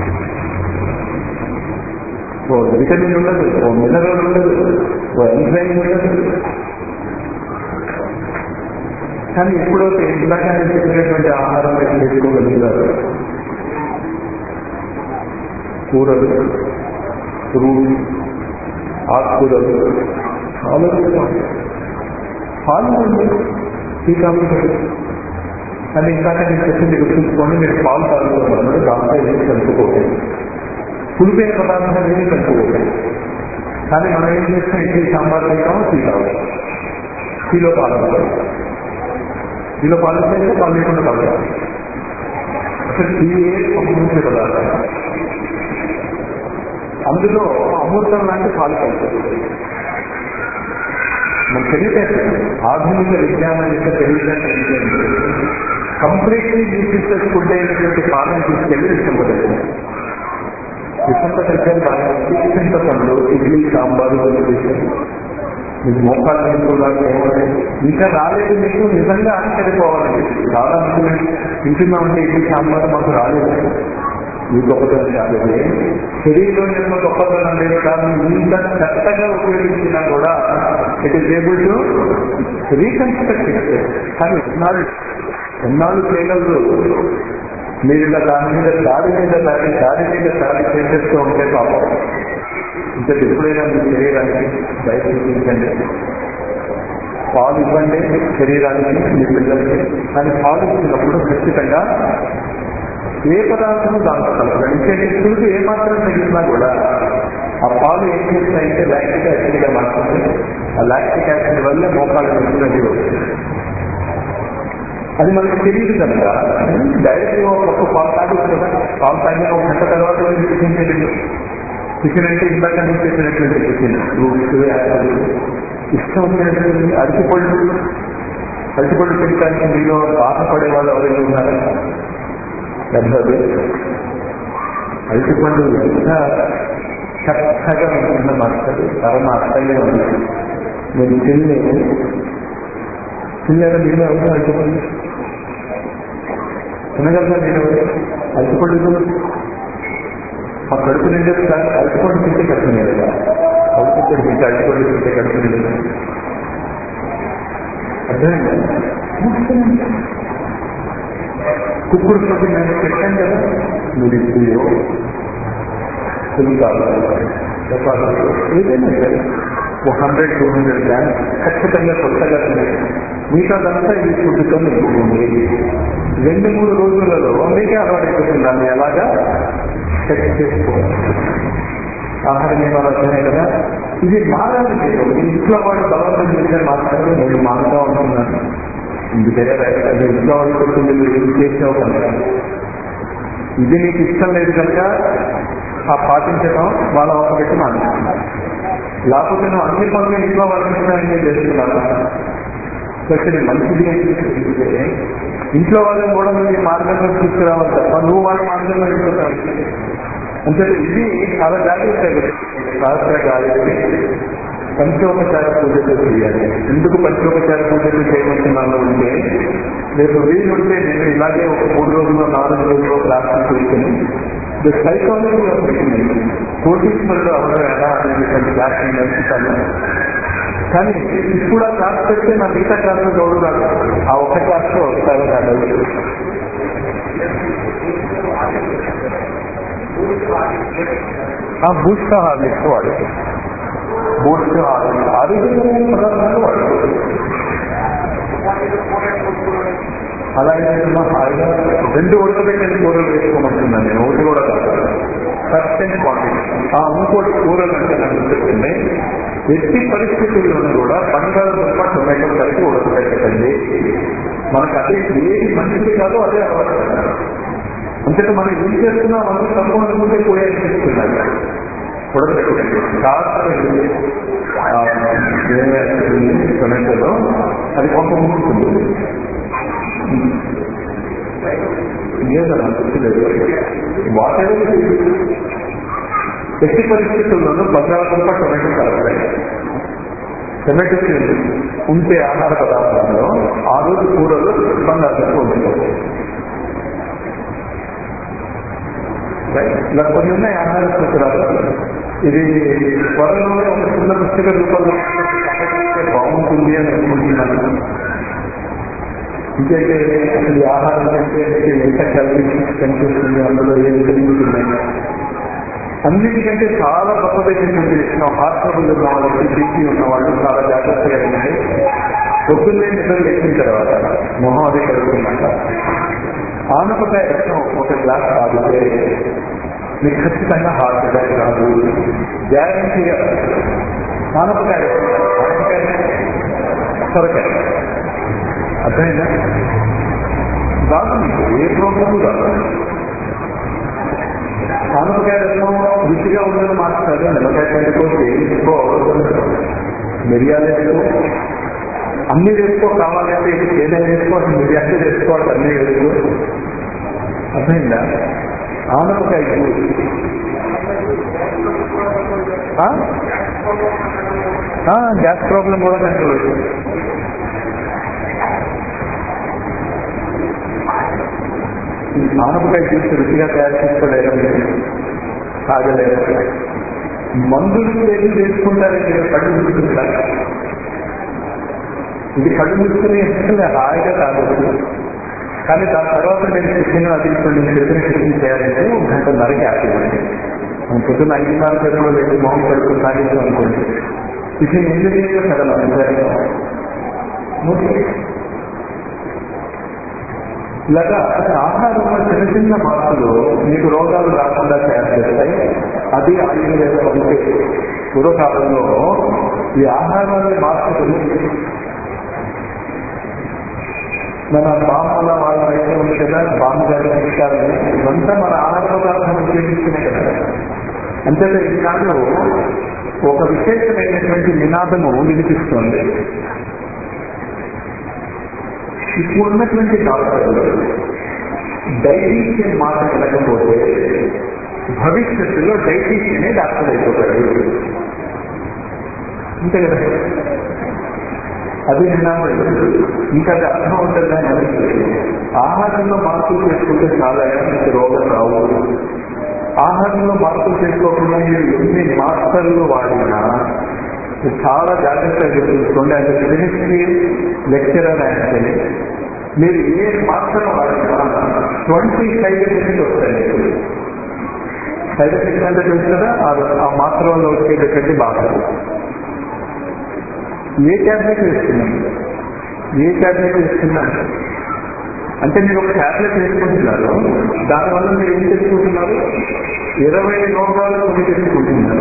ఓ విటమిన్ ఉండదు ఓ మినరల్ ఉండదు ఓ ఎంజైమ్ ఉండదు కానీ ఎప్పుడైతే ఇందాక నేను చెప్పినటువంటి ఆహారం మీరు చేసుకోగలుగుతారు కూరలు పురుగు ఆకుకూరలు చాలా పాలు ఉంది ఈ కాబట్టి కానీ ఇందాక నేను చెప్పింది గుర్తుంచుకోండి మీరు పాలు తాగుతున్నారు దాంట్లో ఏమి కలుపుకోండి పులిపైన పదార్థాలు ఏమి కలుపుకోండి కానీ మనం ఏం చేస్తాం ఇడ్లీ సాంబార్ తింటామో టీ తాగుతాం టీలో పాలు తాగుతాం టీలో పాలు తాగితే పాలు లేకుండా తాగుతాం అసలు టీ ఏ సంబంధించిన పదార్థం అందులో అమృతం లాంటి పాలు కలుపుతుంది మన తెలియటేస్తే ఆధునిక విజ్ఞానం యొక్క తెలియటేస్తే కంప్లీట్లీ న్యూట్రిషియస్ ఫుడ్ అయినటువంటి పాలను తీసుకెళ్లి విషంపదగ్గర విషంపదగ్గర బాగా చింతపండు ఇడ్లీ సాంబారు చేశారు మీకు మోకాలు నేర్చుకోవాలి ఇంకా రాలేదు మీకు నిజంగా ఆశ్చర్యపోవాలి చాలా మంది వింటున్నామంటే ఇడ్లీ సాంబారు మాకు రాలేదు ఈ గొప్పతనం కాదు శరీరంలో జన్మ గొప్పతనం లేదు కానీ ఇంత చక్కగా ఉపయోగించినా కూడా it is able to reconstruct కానీ ఎన్నాళ్ళు ఎన్నాళ్ళు చేయగలరు మీరు ఇలా దాని మీద దాడి మీద దాడి దాడి మీద దాడి చేసేస్తూ ఉంటే పాపం ఇంకా ఎప్పుడైనా మీ శరీరానికి దయచేసించండి పాలు ఇవ్వండి శరీరానికి మీ పిల్లలకి కానీ పాలు ఇచ్చినప్పుడు ఖచ్చితంగా ఏ పదార్థము దాంట్లో కలపడం ఇంకేంటి పులుపు ఏ మాత్రం తగ్గినా కూడా ఆ పాలు ఏం చేస్తాయంటే లాక్టిక్ యాసిడ్ గా మారుతుంది ఆ లాక్టిక్ యాసిడ్ వల్ల మోకాళ్ళ నొప్పి అది వస్తుంది అది మనకు తెలియదు కనుక డైరెక్ట్ గా ఒక పాలు తాగొచ్చు కదా పాలు తాగిన ఒక గంట తర్వాత టిఫిన్ తెలియదు టిఫిన్ అంటే ఇందాక నేను చెప్పినటువంటి టిఫిన్ ఫ్రూట్స్ యాపిల్ ఇష్టం వచ్చినటువంటి అరటిపళ్ళు అరటిపళ్ళు తినడానికి మీలో బాధపడే వాళ్ళు ఎవరైనా ఉన్నారా పెద్దది అరటిపండు ఎంత చక్కగా ఉంటుందో మాస్టర్ పరమ అర్థంగా ఉంది నేను తిని తిన్నాక నేను అవుతా అరటిపండు తినగలరా నేను అరటిపండు ఆ కడుపు నిండే అరటిపండు తింటే కడుపు నిండదా అరటిపండు తింటే అరటిపండు తింటే కడుపు నిండదా అర్థమైందా కుక్కుడు ప్రతి నేను పెట్టాను కదా మీరు ఇప్పుయో పులికాలు చపాతీలు ఏదైనా సరే ఒక హండ్రెడ్ టూ హండ్రెడ్ గ్రామ్ ఖచ్చితంగా కొత్తగా తినేది మిగతాదంతా ఈ ఫుడ్తో నింపుకుంది రెండు మూడు రోజులలో మీకే అలవాటైపోతుంది దాన్ని ఎలాగా సెట్ చేసుకోవాలి ఆహార నియమాలు వస్తున్నాయి కదా ఇది మారాలి మీరు మీ ఇంట్లో వాళ్ళు బలవంతం చేసే మాత్రమే నేను మారుతా ఉంటున్నాను ఇందుకే అది ఇంట్లో వాళ్ళు కొడుతుంది మీరు ఏం చేసావు కనుక ఇది నీకు ఇష్టం లేదు కనుక ఆ పాటించడం వాళ్ళ ఒక పెట్టి మానేస్తున్నాను లేకపోతే నువ్వు అన్ని పనులు ఇంట్లో వాళ్ళని చేస్తున్నాను ఇది మంచిది అని తెలిస్తే ఇంట్లో వాళ్ళని కూడా నువ్వు ఈ మార్గంలో తీసుకురావాలి తప్ప నువ్వు వాళ్ళ మార్గంలో వెళ్ళిపోతావు అంటే ఇది చాలా జాగ్రత్త శాస్త్ర గాలి పంచోపచార పూజలు చేయాలి ఎందుకు పంచోపచార పూజలు చేయమంటున్నాను అంటే రేపు వీలుంటే నేను ఇలాగే ఒక మూడు రోజులు నాలుగు రోజులు క్లాసులు కూర్చొని ద సైకాలజీ ఆఫ్ కోటీశ్వరుడు అవడం ఎలా అనేటువంటి క్లాస్ నేర్చుతాను కానీ ఇప్పుడు ఆ క్లాస్ పెడితే నా మిగతా క్లాసులు గౌరవ రాదు ఆ ఒక్క క్లాస్లో వస్తారు కాదు ఆ బూస్ట్ హార్లిక్స్ వాడుతుంది బూస్ట్ హార్లిక్స్ ఆరోగ్యకరమైన పదార్థాలు వాడుతుంది అలాగే మా హాయిగా రెండు ఉడకబెట్టిన కూరలు వేసుకోమంటున్నాను నేను ఒకటి కూడా కాదు సస్టెంట్ క్వాంటిటీ ఆ ఇంకోటి కూరలు అంటే నాకు చెప్తుంది ఎట్టి పరిస్థితుల్లోనూ కూడా బంగాళదుంప టొమాటో కలిపి ఉడకబెట్టకండి మనకు అదే ఏది మంచిది కాదో అదే అలవాటు అంతేత మనం ఏం చేస్తున్నాం మనం తప్పు అనుకుంటే పోయే అనిపిస్తున్నారు ఉడకబెట్టకండి కాస్త టొమాటోలో అది కొంత ముక్కుతుంది వాటర్ ఎట్టి పరిస్థితుల్లోనూ బంగాళదుంప టొమాటో కలుపుతాయి టొమాటో ఉంటే ఆహార పదార్థాల్లో ఆ రోజు కూరలో బంగాళదుంప ఉంటుంది ఇలా కొన్ని ఉన్నాయి ఆహార సూత్రాలు ఇది త్వరలోనే ఒక చిన్న పుస్తక రూపంలో ప్రకటిస్తే బాగుంటుంది అని అనుకుంటున్నాను ఇంకైతే అసలు ఈ ఆహారం కంటే ఎంత కలిగి కనిపిస్తుంది అందులో ఏ విటమిన్స్ ఉన్నాయి అన్నిటికంటే చాలా గొప్పదైనటువంటి విషయం హార్ట్ ట్రబుల్ ఉన్న వాళ్ళకి బీపీ ఉన్న వాళ్ళు చాలా జాగ్రత్తగా ఉంటే పొద్దున్నే నిద్ర లేచిన తర్వాత మొహం అది కలుగుతున్నాక ఆనపకాయ రసం ఒక గ్లాస్ తాగితే మీకు ఖచ్చితంగా హార్ట్ అటాక్ రాదు గ్యారంటీగా ఆనపకాయ రసం ఆనపకాయ సొరకాయ అర్థమైందా రాదు మీకు ఏ ప్రోగ్రాము రాదు ఆనపకాయ రసం రుచిగా ఉండదు మాట్లాడు నిమ్మకాయ కంటే వేసుకో మిరియాలు వేసుకో అన్ని వేసుకో కావాలంటే ఏదైనా వేసుకో అసలు మిరియాలు వేసుకో అసలు అన్ని వేసుకో అర్థమైందా ఆనపకాయ జ్యూస్ గ్యాస్ ప్రాబ్లం కూడా కంట్రోల్ ఆనపకాయ జ్యూస్ రుచిగా తయారు చేసుకోలేరు తాగలేరు మందులు చేసి చేసుకుంటారంటే కళ్ళు చూసుకుంటారు ఇది కళ్ళు మూసుకుని హాయిగా తాగొచ్చు కానీ దాని తర్వాత నేను టిఫిన్ అది ఇప్పుడు నేను చెప్పిన టిఫిన్ చేయాలంటే ఒక గంట నరకి ఆపేయండి మనం పొద్దున్న ఐదున్నర చదువు లేదు మొహం కడుపు తాగేసాం అనుకోండి టిఫిన్ ఎందుకు చేయో కదా ఇలాగా ఆహారంలో చిన్న చిన్న మార్పులు మీకు రోగాలు రాకుండా తయారు చేస్తాయి అది ఆయుర్వేద అంటే పూర్వకాలంలో ఈ ఆహారాన్ని మార్పులు మన బామ్మల వాళ్ళ అయితే ఉంది కదా బామ్మ గారు ఉంటారు ఇవంతా మన ఆహార పదార్థం ఉపయోగిస్తూనే కదా అంతేత ఈనాడు ఒక విశేషమైనటువంటి నినాదము వినిపిస్తుంది ఇప్పుడు ఉన్నటువంటి డాక్టర్లు డైటీషియన్ మాట వినకపోతే భవిష్యత్తులో డైటీషియనే డాక్టర్ అయిపోతాడు అంతే కదా అది నిన్నాడు ఇంకా అది అర్థం ఉంటుందని ఆహారంలో మార్పులు చేసుకుంటే చాలా మీకు రోగం రావు ఆహారంలో మార్పులు చేసుకోకుండా మీరు ఎన్ని మాస్టర్లు వాడినా చాలా జాగ్రత్తగా గుర్తుంచుకోండి అంటే కెమిస్ట్రీ లెక్చరర్ అంటే మీరు ఏ మాత్రం వాడినా ట్వంటీ సైడ్ ఎఫెక్ట్స్ వస్తాయి సైడ్ ఎఫెక్ట్స్ అంటే తెలుసు కదా ఆ మాత్రంలో వచ్చేటటువంటి బాధ ఏ ట్యాబ్లెట్ వేస్తున్నాం ఏ ట్యాబ్లెట్ వేస్తున్నాం అంటే మీరు ఒక ట్యాబ్లెట్ వేసుకుంటున్నారు దానివల్ల మీరు ఏం తెచ్చుకుంటున్నారు ఇరవై రోగాలు కొని తెచ్చుకుంటున్నారు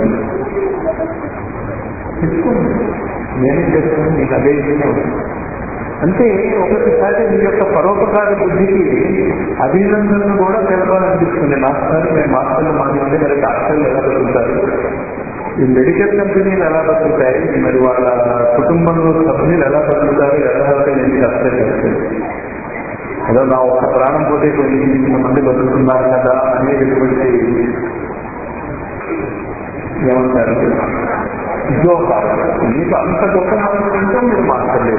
తెచ్చుకోండి నేనేం చేస్తాను మీకు అదే ఇష్టం అంటే ఒక్కొక్కసారి మీ యొక్క పరోపకార బుద్ధికి అభినందనలు కూడా తెలపాలనిపిస్తుంది మాస్టర్ మేము మాస్టర్లు మాట్లాడితే మరి డాక్టర్లు ఎలా బతుకుతారు ఈ మెడికల్ కంపెనీలు ఎలా బతుకుతాయి మరి వాళ్ళ కుటుంబంలో సభ్యులు ఎలా బతుకుతారు ఎలా నేను అర్థం చేస్తుంది ఏదో నా ఒక్క ప్రాణం పోతే కొన్ని మంది బతుకుతున్నారు కదా అనేటటువంటి ఏమంటారు మీకు అంత గొప్ప మనసుంటే మీరు మాట్లాడలేదు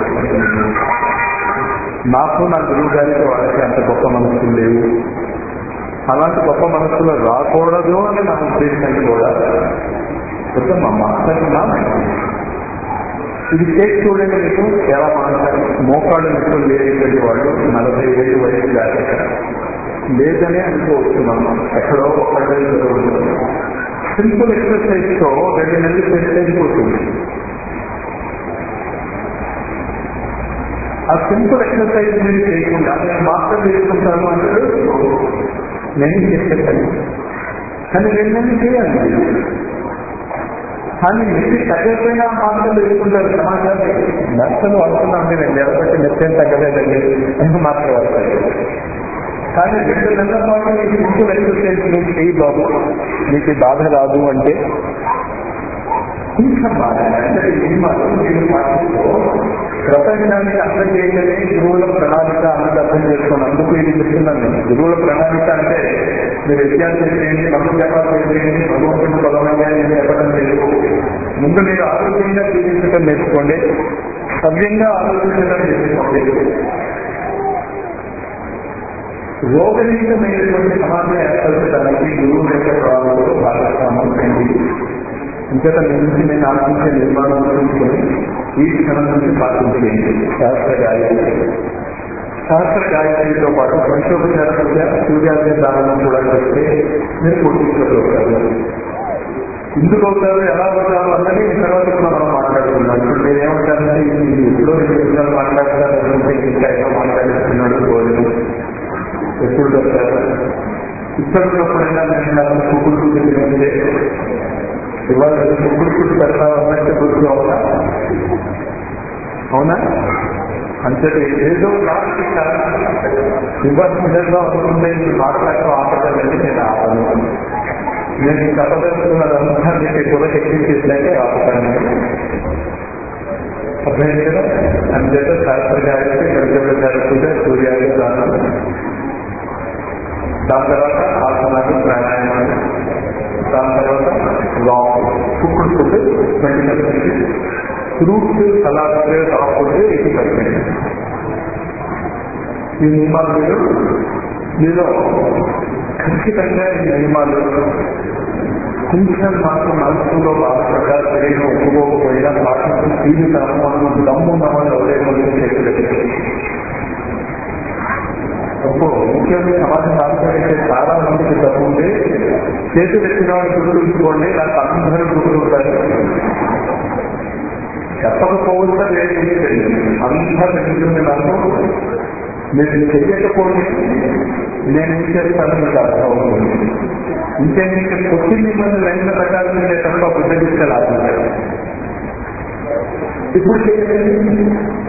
నాకు నా గురువు గారికి వాళ్ళకి అంత గొప్ప మనసులు లేవు అలాంటి గొప్ప మనసులు రాకూడదు అని నా ఉద్దేశం కూడా కొంచెం మా మాట్లాడుతున్నా ఇది చేసి చూడండి మీకు ఎలా మాట్లాడారు మోకాళ్ళు నొప్పులు లేనటువంటి వాళ్ళు నలభై ఏళ్ళు వయసు దాకా లేదనే అనుకోవచ్చున్నాను ఎక్కడో ఒక్కడే సింపుల్ ఎక్సర్సైజ్ తో రెండు నెలలు పెట్టి అయిపోతుంది ఆ సింపుల్ ఎక్సర్సైజ్ మీరు చేయకుండా నేను మాస్టర్ చేసుకుంటాను అంటే నేను చెప్పేసాను కానీ రెండు నెలలు చేయాలి కానీ నెత్తి తగ్గకపోయినా మాత్రం వేసుకుంటారు సమాజాన్ని నష్టం వస్తున్నాం నేను నిలబట్టి నెత్తం తగ్గలేదండి అని మాత్రం వస్తాయి కానీ రెండు నెలల పాటు నీకు సింపుల్ ఎక్సర్సైజ్ నువ్వు చేయి బాబు నీకు ఈ బాధ రాదు అంటే కొంచెం బాధ అంటే నియమాలు మీరు పాటిస్తూ ప్రపంచానికి అర్థం చేయగలిగే గురువుల ప్రణాళిక అన్నది అర్థం చేసుకున్నందుకు ఇది చెప్తున్నాను నేను గురువుల ప్రణాళిక అంటే మీరు విద్యార్థి చేయండి మధు వ్యాపారం చేయండి భగవంతుడు బలమైన నేను చెప్పడం లేదు ముందు మీరు ఆరోగ్యంగా జీవించడం నేర్చుకోండి సవ్యంగా ఆలోచించడం నేర్చుకోండి రోగరహితమైనటువంటి సమాజం ఏర్పరచడానికి గురువుల యొక్క ప్రభావంలో భాగస్వామ్యం కండి ఇంకట మీ నుంచి నేను ఆశించే నిర్మాణం గురించి ఈ క్షణం నుంచి పాటించేయండి శాస్త్ర గాయత్రి శాస్త్ర గాయత్రితో పాటు పంచోపచార పూజ సూర్యాగ్ని దానం కూడా చేస్తే మీరు కోటీశ్వరులు ఎందుకు అవుతారు ఎలా అవుతారు అన్నది ఈ తర్వాత కూడా మనం మాట్లాడుతున్నాం ఇప్పుడు మీరు ఏమంటారంటే ఇది ఎప్పుడో రెండు నిమిషాలు మాట్లాడతారు అంటే ఇంకా ఏమో మాట్లాడుతున్నాడు రోజు ఎప్పుడు చెప్తారు ఇక్కడ ఉన్నప్పుడైనా నేను కుక్కుడు తెలియదే ఇవాళ కుక్కుడు కుట్టు పెడతామన్నట్టు గుర్తు అవునా అవునా అంతటి ఏదో లాస్ట్ విభజన చేద్దాం అనుకుంటే ఇది మాట్లాడటం ఆపదండి నేను ఆపను నేను చెప్పదలుచుకున్నదంతా మీకు కూడా ఎక్కించేసినట్టే ఆపుతాను అర్థమైంది కదా అంతేత శాస్త్ర గారికి గణపతి పూజ సూర్యాది దానం దాని తర్వాత ఆసనాలు ప్రాణాయామాలు దాని తర్వాత long cooked food twenty percent fruits salads raw food eighty percent ఈ నియమాలు మీరు మీలో ఖచ్చితంగా ఈ నియమాలు కొంచెం మాత్రం మనసులో బాధపడ్డా శరీరం ఒప్పుకోకపోయినా పాటించి తీరుతాము మనం దమ్ము నమ్మని ఎవరైనా చేతులు అప్పుడు ముఖ్యంగా సమాజం ఆలోచించే చాలా మందికి తప్పు ఉంది చేతులు ఎత్తిన వాళ్ళు గుర్తుంచుకోండి నాకు అందరూ గుర్తుంటారు చెప్పకపోవడం లేదు అందరూ నిజమే నాకు మీరు చెయ్యకపోతే నేనేం చేస్తాను మీకు అర్థం అవుతుంది ఇంకే మీకు కొట్టి మిమ్మల్ని లైన్ల ప్రకారం మీరే తప్ప బుద్ధగిస్తే లాభం ఇప్పుడు చేయండి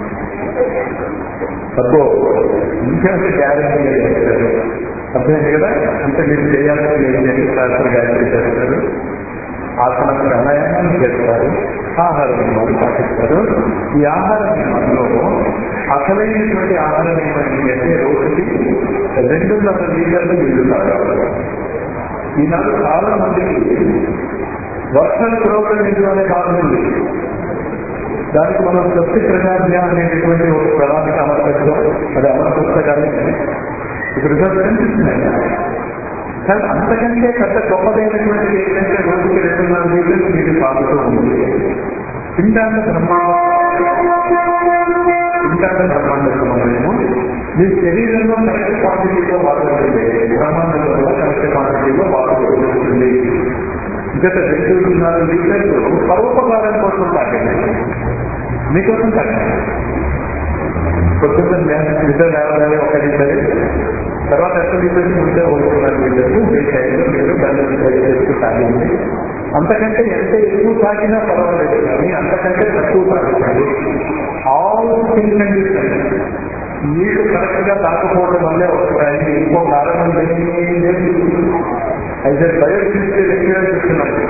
తక్కువ ఇంకేంటి గ్యారెంటీ చేస్తారు అర్థమైంది కదా అంటే మీరు చేయాల్సింది ఏంటంటే శాస్త్ర గాయత్రి చేస్తారు ఆసన ప్రాణాయామం చేస్తారు ఆహార నియమాలు పాటిస్తారు ఈ ఆహార నియమంలో అసలైనటువంటి ఆహార నియమం ఏంటంటే రోజుకి రెండున్నర లీటర్లు నీళ్లు తాగాలి ఈనాడు చాలా మందికి వర్షాలు కురవడం లేదు అనే బాధ ఉంది దానికి మనం స్వస్తి ప్రజాజ్ఞ అనేటటువంటి ఒక ప్రణాళిక అమర్చేస్తాం అది అమర్చేస్తే కానీ ఇప్పుడు రిజల్ట్ కనిపిస్తున్నాయి కానీ అంతకంటే పెద్ద గొప్పదైనటువంటి ఏంటంటే రోజుకి రెండున్నర లీటర్లు నీరు తాగుతూ ఉంది తింటాన్న బ్రహ్మాండ తింటాన్న బ్రహ్మాండ సమన్వయము మీ శరీరంలో కరెక్ట్ క్వాంటిటీలో వాడుతుంది బ్రహ్మాండంలో కూడా కరెక్ట్ క్వాంటిటీలో వాడుతుంది గత రెండున్నర లీటర్లు పరోపకారం కోసం తాగండి మీకోసం తాగండి పొద్దున్న లీటర్ లేవాలి ఒక లీటర్ తర్వాత ఎంత లీటర్స్ ఉంటే ఒకటిన్నర లీటర్లు వేసాయి మీరు దాన్ని చేస్తూ తాగండి అంతకంటే ఎంత ఎక్కువ తాగినా పర్వాలేదు కానీ అంతకంటే తక్కువ తాగండి ఆల్ థింగ్స్ అండ్ నీళ్లు కరెక్ట్ గా తాకపోవడం వల్లే వస్తాయి ఇంకో కారణం లేదు అయితే బయోఫిజికల్ ఎక్స్పీరియన్స్ చెప్తున్నాను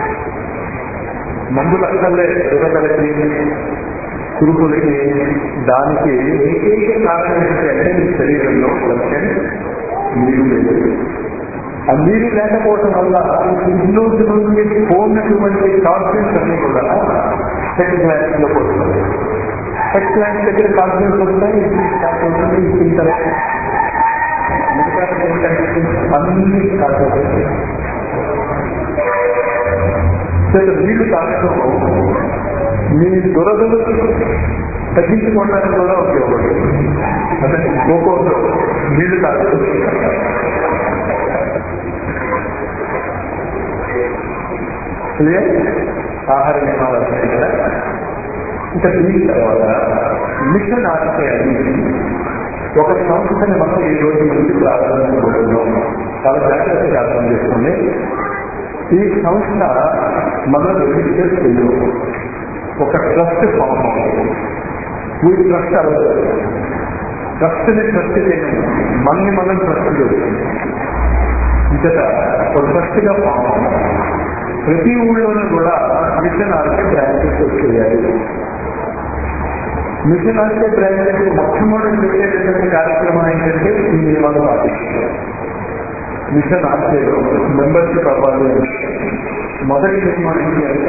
మందులు అక్కర్లే ఎదగలకి కురుకులకి దానికి ఏకైక కారణం ఏంటంటే మీ శరీరంలో కొంచెం నీరు లేదు ఆ నీరు లేకపోవడం వల్ల ఇంట్లో నుండి పోయినటువంటి కాన్ఫిడెన్స్ అన్ని కూడా సెట్ గ్లాస్ లో పోతుంది సెట్ గ్లాస్ దగ్గర కాన్ఫిడెన్స్ వస్తాయి స్టార్ట్ అవుతుంది తింటారు అన్ని కాకపోతే నీళ్లు తాగడం మీ దురదలు తగ్గించుకోవడానికి కూడా ఉపయోగపడుతుంది అంటే గోకోలో నీళ్లు తాగడం క్లియర్ ఆహార నియమాలు వస్తాయి కదా ఇంకా దీని తర్వాత మిషన్ ఆశయాన్ని ఒక సంస్థని మనం ఈ రోజు నుంచి ప్రారంభించబోతున్నాం చాలా జాగ్రత్తగా అర్థం చేసుకోండి ఈ సంస్థ మన రిజిస్టర్ చేయదు ఒక ట్రస్ట్ ఫామ్ అవుతుంది ఈ ట్రస్ట్ అవ్వదు ట్రస్ట్ని ట్రస్ట్ చేయడం మనని మనం ట్రస్ట్ చేస్తుంది ఇంకట ఒక ట్రస్ట్గా ఫామ్ అవుతుంది ప్రతి ఊళ్ళోనూ కూడా మిషన్ ఆర్కే బ్రాంచెస్ వచ్చేయాలి మిషన్ ఆర్కే బ్రాంచెస్ మొట్టమొదటి పెట్టేటటువంటి కార్యక్రమం ఏంటంటే ఈ నియమాలు పాటించాలి మిషన్ ఆర్కేలో మెంబర్షిప్ అవ్వాలి అంటే మొదటి నియమం ఏంటి అంటే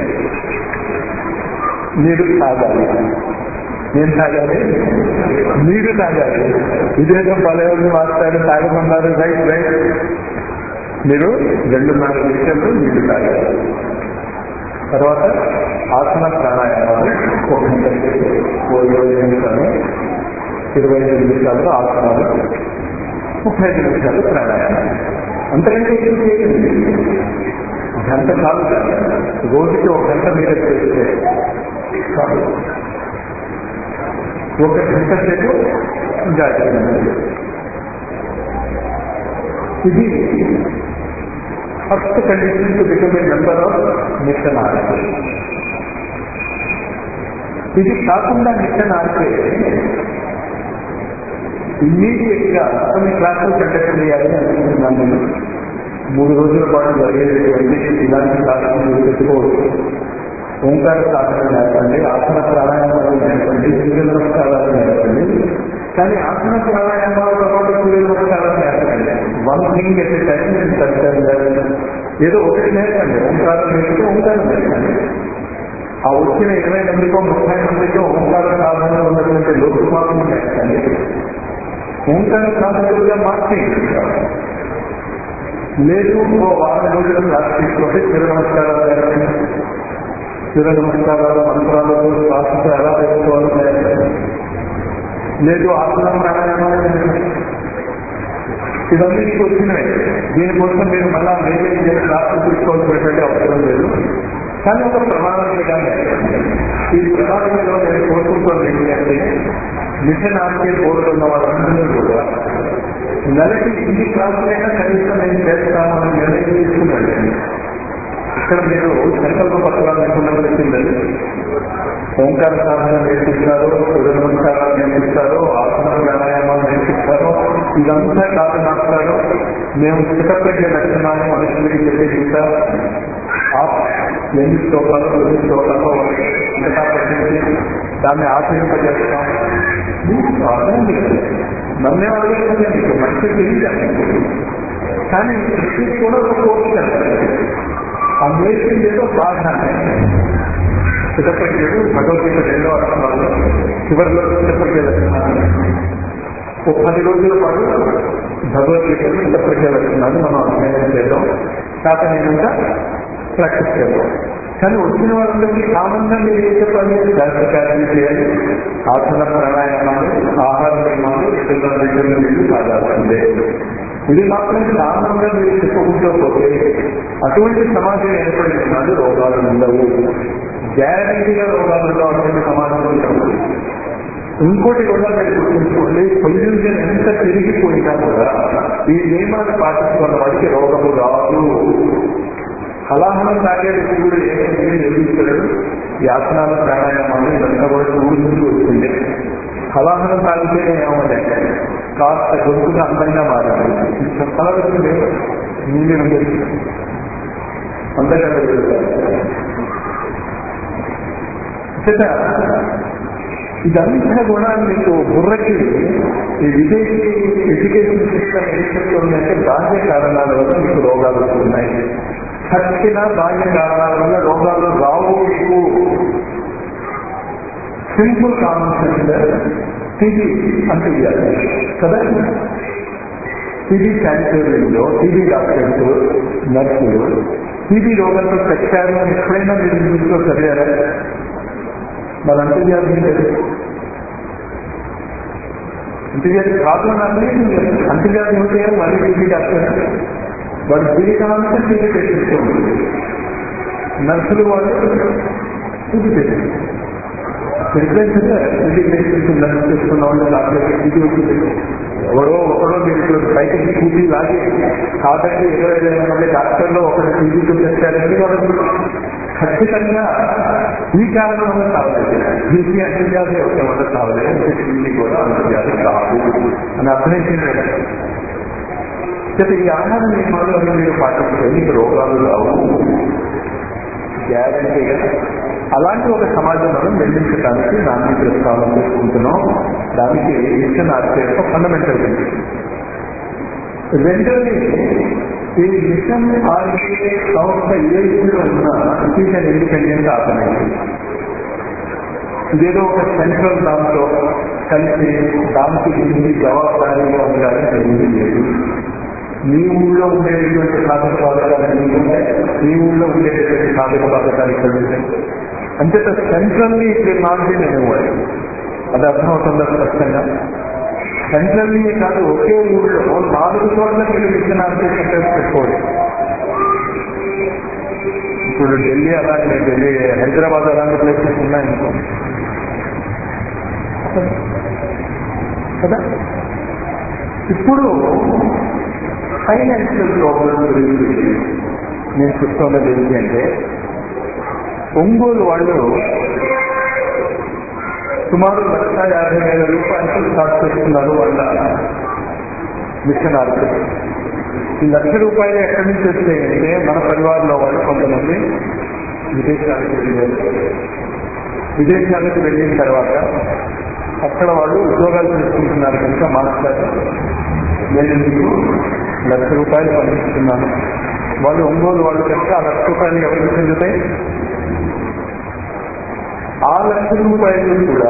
నీరు తాగాలి ఏం తాగాలి నీరు తాగాలి ఇదేదో పలెవరిని మాట్లాడి తాగమన్నారు రైట్ రైట్ మీరు రెండున్నర లీటర్లు నీళ్లు తాగాలి తర్వాత ఆసన ప్రాణాయామాలు ఒక గంట సేపు ఓ ఇరవై నిమిషాలు ఇరవై ఐదు నిమిషాలు ఆసనాలు ముప్పై ఐదు నిమిషాలు ప్రాణాయామం అంతకంటే ఏం చేయండి గంట చాలు కాదు. రోజుకి ఒక గంట మీద చేస్తే చాలు ఒక గంట సేపు జాగ్రత్త ఇది first condition to become a member of mission RK ఇది కాకుండా మిషన్ ఆర్కే ఇమ్మీడియట్ గా కొన్ని క్లాసులు కండక్ట్ చేయాలి అనుకుంటున్నాను నేను మూడు రోజుల పాటు జరిగేటువంటి ఇలాంటి క్లాసులు మీరు పెట్టుకోవచ్చు ఓంకార సాధన నేర్పండి ఆసన ప్రాణాయామాలు నేర్పండి సూర్య నమస్కారాలు నేర్పండి కానీ ఆసన ప్రాణాయామాలతో పాటు సూర్య నమస్కారాలు నేర్పండి వన్ థింగ్ ఎట్ టైం నేను ఏదో ఒకటి నేర్పండి ఓంకారం నేర్పితే ఓంకారం నేర్పండి ఆ వచ్చిన ఇరవై మందికో ముప్పై మందికో ఓంకార సాధనలో ఉన్నటువంటి లోకమాలను నేర్పండి ఓంకార సాధకులుగా మార్చేయండి లేదు ఓ వారం రోజులు క్లాస్ తీసుకుంటే సూర్య నమస్కారాలు నేర్పండి సూర్య నమస్కారాలు మంత్రాలతో శ్వాసతో ఎలా పెట్టుకోవాలో నేర్పండి లేదు ఆసనం ప్రాణాయామాలు నేర్పండి ఇవన్నీ మీకు వచ్చినవే దీనికోసం మీరు మళ్ళా వేరే ఏ క్లాసులు తీసుకోవాల్సినటువంటి అవసరం లేదు కానీ ఒక ప్రమాణంగా ఈ ప్రణాళికలో నేను కోరుకుంటుంది ఏంటి అంటే మిషన్ ఆర్కే కోరుకున్న వాళ్ళందరూ కూడా నెలకి ఇన్ని క్లాసులైనా కనీసం నేను చేస్తామని నిర్ణయం తీసుకున్నాడు ఇక్కడ మీరు సంకల్ప పత్రాలు లేకుండా పెట్టిందండి ఓంకార సాధన నేర్పిస్తారు సూర్య నమస్కారాలు నేర్పిస్తారు ఆసన వ్యాయామాలు నేర్పిస్తారు ఇదంతా కాదు మాట్లాడు మేము చిత్తప్రజ్ఞ లక్షణాన్ని మనుషులకి చెప్పి చూసా ఎన్ని శ్లోకాలు ఎన్ని శ్లోకాలు మిగతా పట్టించి దాన్ని ఆచరింపజేస్తాం అర్థమైంది నన్నే అడగలేదు మీకు మంచి తెలియదు కానీ ఇది కూడా ఒక కోర్సు ఆ నేర్పింది ఏదో బాగా చిత్తప్రజ్ఞుడు భగవద్గీత రెండో అర్థంలో చివరిలో చిత్తప్రజ్ఞ లక్షణాలు ఓ పది రోజుల పాటు భగవద్గీత చిత్తప్రజ్ఞ లక్షణాలు మనం అధ్యయనం చేద్దాం కాక నేనంతా ప్రాక్టీస్ చేద్దాం కానీ వచ్చిన వాళ్ళందరికీ కామన్ గా మీరు ఏం చెప్పాలి శాస్త్రకార్యం చేయాలి ఆసన ప్రాణాయామాలు ఆహార నియమాలు ఇతర దగ్గర మీరు సాగాల్సిందే ఇది మాత్రం కామన్ గా మీరు చెప్పుకుంటూ పోతే అటువంటి సమాజం ఏర్పడినాడు రోగాలు ఉండవు గ్యారంటీగా రోగాలు ఉండవు అటువంటి సమాజం ఉండవు ఇంకోటి కూడా మీరు గుర్తుంచుకోండి పొల్యూషన్ ఎంత తిరిగిపోయినా కూడా ఈ నియమాలు పాటిస్తున్న వాడికి రోగము రాదు హలాహలం తాగే వ్యక్తుడు ఏమైంది నిర్మించలేడు యాసనాల ప్రాణాయామాలు ఇదంతా కూడా ఊరి నుంచి వచ్చింది హలాహలం తాగితేనే ఏమంటే కాస్త గొంతుగా అందంగా మారాలి చెప్పాల్సింది నీళ్ళు ఉండేది అంతకంటే ఇదంతా కూడా మీకు బుర్రకి ఈ విదేశీ ఎడ్యుకేషన్ సిస్టమ్ ఏం చెప్తుందంటే బాహ్య కారణాల వల్ల మీకు రోగాలు వస్తున్నాయి చచ్చిన బాహ్య కారణాల వల్ల రోగాలు రావు మీకు సింపుల్ కామన్ సెన్స్ టీబీ అంటే ఇవ్వాలి కదా టీబీ శానిటోరియంలో టీబీ డాక్టర్స్ నర్సులు టీబీ రోగంతో చచ్చారు అని ఎప్పుడైనా మీరు న్యూస్లో చదివారా మరి అంతర్జాతీయం లేదు అంతర్జాతీయ కాదు అంటే అంతర్జాతీయం ఉంటే మళ్ళీ టీబీ డాక్టర్ వాడు టీబీ కావాలంటే టీబీ పెట్టించుకోండి నర్సులు వాళ్ళు టీబీ పెట్టించుకోండి ఎప్పుడైతే ఇది మెడిసిన్ చేసుకున్న వాళ్ళు డాక్టర్ ఇది వచ్చింది ఎవరో ఒకడో మీరు ఇప్పుడు బయటకి కూర్చి లాగి కాదండి ఇరవై వేల మంది డాక్టర్లు ఒకటి టీవీ చూపించారంటే వాళ్ళకి ఖచ్చితంగా ఈ కారణం వల్ల కావాలి బీసీ అంతర్జాతీయ ఒక వల్ల కావాలి టీవీ కూడా అంతర్జాతీయ కాదు అని అర్థమైంది ఈ ఆహార నియమాలు అవి మీరు పాటిస్తే మీకు రోగాలు రావు గ్యారంటీగా అలాంటి ఒక సమాజం మనం నిర్మించడానికి నాన్ని ప్రస్తావన చేసుకుంటున్నాం దానికి మిషన్ ఆర్ట్ యొక్క ఫండమెంటల్ రెండోది ఈ మిషన్ ఆర్కే సంస్థ ఏ ఇదిలో ఉన్నా it is an independent organization ఇదేదో ఒక సెంట్రల్ దాంతో కలిసి దానికి దీనికి జవాబారీగా ఉండాలని తెలియదు లేదు మీ ఊళ్ళో ఉండేటువంటి సాధక పథకాలు మీకుంటే మీ ఊళ్ళో ఉండేటువంటి సాధక పథకాలు ఇక్కడ ఉంటాయి అంతేత సెంట్రల్లీ ఇప్పుడు నాట్ బీన్ అనేవాడు అది అర్థమవుతుందా స్పష్టంగా సెంట్రల్లీ కాదు ఒకే ఊళ్ళో నాలుగు చోట్ల మీరు విత్తనాలు సెంటర్స్ పెట్టుకోవాలి ఇప్పుడు ఢిల్లీ అలాంటి ఢిల్లీ హైదరాబాద్ అలాంటి ప్లేసెస్ ఉన్నాయనుకో కదా ఇప్పుడు ఫైనాన్షియల్ ప్రాబ్లమ్ గురించి నేను చెప్తున్నది ఏంటి అంటే ఒంగోలు వాళ్ళు సుమారు లక్ష యాభై వేల రూపాయలతో స్టార్ట్ చేస్తున్నారు వాళ్ళ మిషన్ ఆర్ట్ ఈ లక్ష రూపాయలు ఎక్కడి నుంచి వచ్చాయంటే మన పరివారంలో వాళ్ళు కొంతమంది విదేశాలకు వెళ్ళారు విదేశాలకు వెళ్ళిన తర్వాత అక్కడ వాళ్ళు ఉద్యోగాలు చేసుకుంటున్నారు కనుక మాస్టర్ నేను మీకు లక్ష రూపాయలు పంపిస్తున్నాను వాళ్ళు ఒంగోలు వాళ్ళు కనుక ఆ లక్ష రూపాయలు ఎవరికి చెందుతాయి ఆ లక్ష రూపాయలు కూడా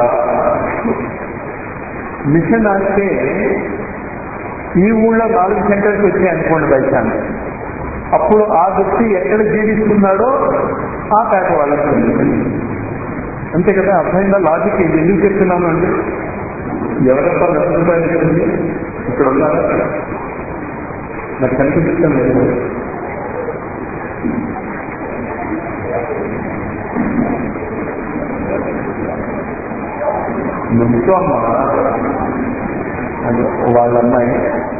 మిషన్ అంటే ఈ ఊళ్ళో నాలుగు సెంటర్స్ వచ్చాయి అనుకోండి బయట అప్పుడు ఆ వ్యక్తి ఎక్కడ జీవిస్తున్నాడో ఆ పేట వాళ్ళకి చెందుతుంది అంతే కదా అర్థమైందా లాజిక్ ఇది ఎందుకు చెప్తున్నాను అంటే ఎవరప్ప లక్ష రూపాయలు ఇస్తుంది ఇక్కడ ఉన్నారా నాకు కనిపించడం లేదు ముందు అమ్మ అది వాళ్ళ అమ్మాయి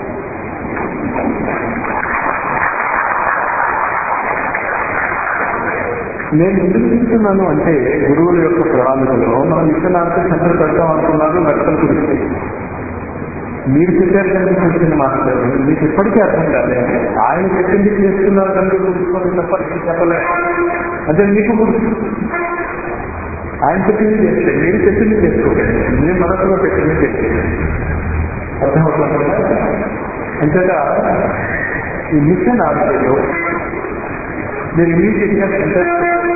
నేను ఎందుకు చెప్తున్నాను అంటే గురువుల యొక్క ప్రణాళికలో మనం విశ్వనాథ సెంటర్ పెడతాం అనుకున్నారు లక్షలు కురిస్తాయి మీరు చెప్పారు కనుక చెప్పింది మాస్టర్ మీకు ఎప్పటికీ అర్థం కాలే ఆయన చెప్పింది చేస్తున్నారు కనుక గుర్తుకొని తప్ప నేను చెప్పలే అంటే మీకు గుర్తు ఆయన చెప్పింది చేస్తే మీరు చెప్పింది చేసుకోకండి మీరు మనసులో పెట్టింది చేసేది అర్థమవుతుందా అంతేగా ఈ మిషన్ ఆర్డర్లో మీరు ఇమీడియట్గా సెంటర్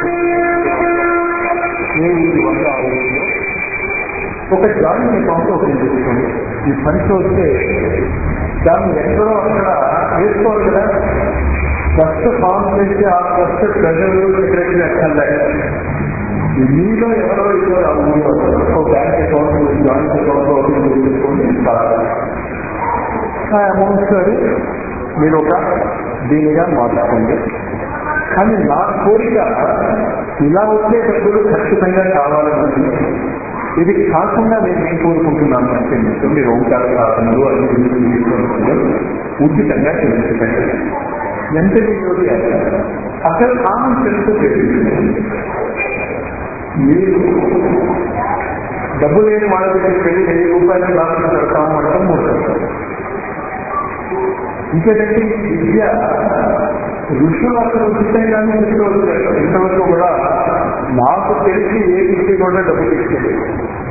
ఏ ఊరి వల్ల ఆ ఊరిలో ఒక జాయింట్ అకౌంట్ ఓపెన్ చేసుకోండి ఈ పనికి వస్తే దాన్ని ఎక్కడో అక్కడ వేసుకోవాలి కదా ఫస్ట్ ఫామ్ చేసి ఆ ఫస్ట్ ప్రజలు సెక్రటరీ అక్కర్లే మీలో ఎవరో ఇద్దరు ఆ ఊళ్ళో ఒక bank account joint account open చేసుకోండి ఆ అమౌంట్స్ అది మీరు ఒక దీనిగా మార్చుకోండి కానీ నా కోరిక ఇలా వచ్చే డబ్బులు ఖచ్చితంగా కావాలని ఇది కాకుండా నేను ఏం కోరుకుంటున్నాను అంటే మీకు మీరు ఓంకార సాధనలు అది తీసుకుంటున్నారు ఉచితంగా చెల్లించకండి ఎంత వినియోగి అక్కడ కామన్ సెన్స్ మీరు డబ్బు లేని వాళ్ళ దగ్గరికి వెళ్ళి వెయ్యి రూపాయలు క్లాసులు పెడతాము అంటే మూడు పెడతారు ఇంకేంటంటే ఈ విద్య ఋషులు అసలు ఉచితంగానే తీసుకోవచ్చు ఇంతవరకు కూడా నాకు తెలిసి ఏ విద్య కూడా డబ్బు తీసుకోలేదు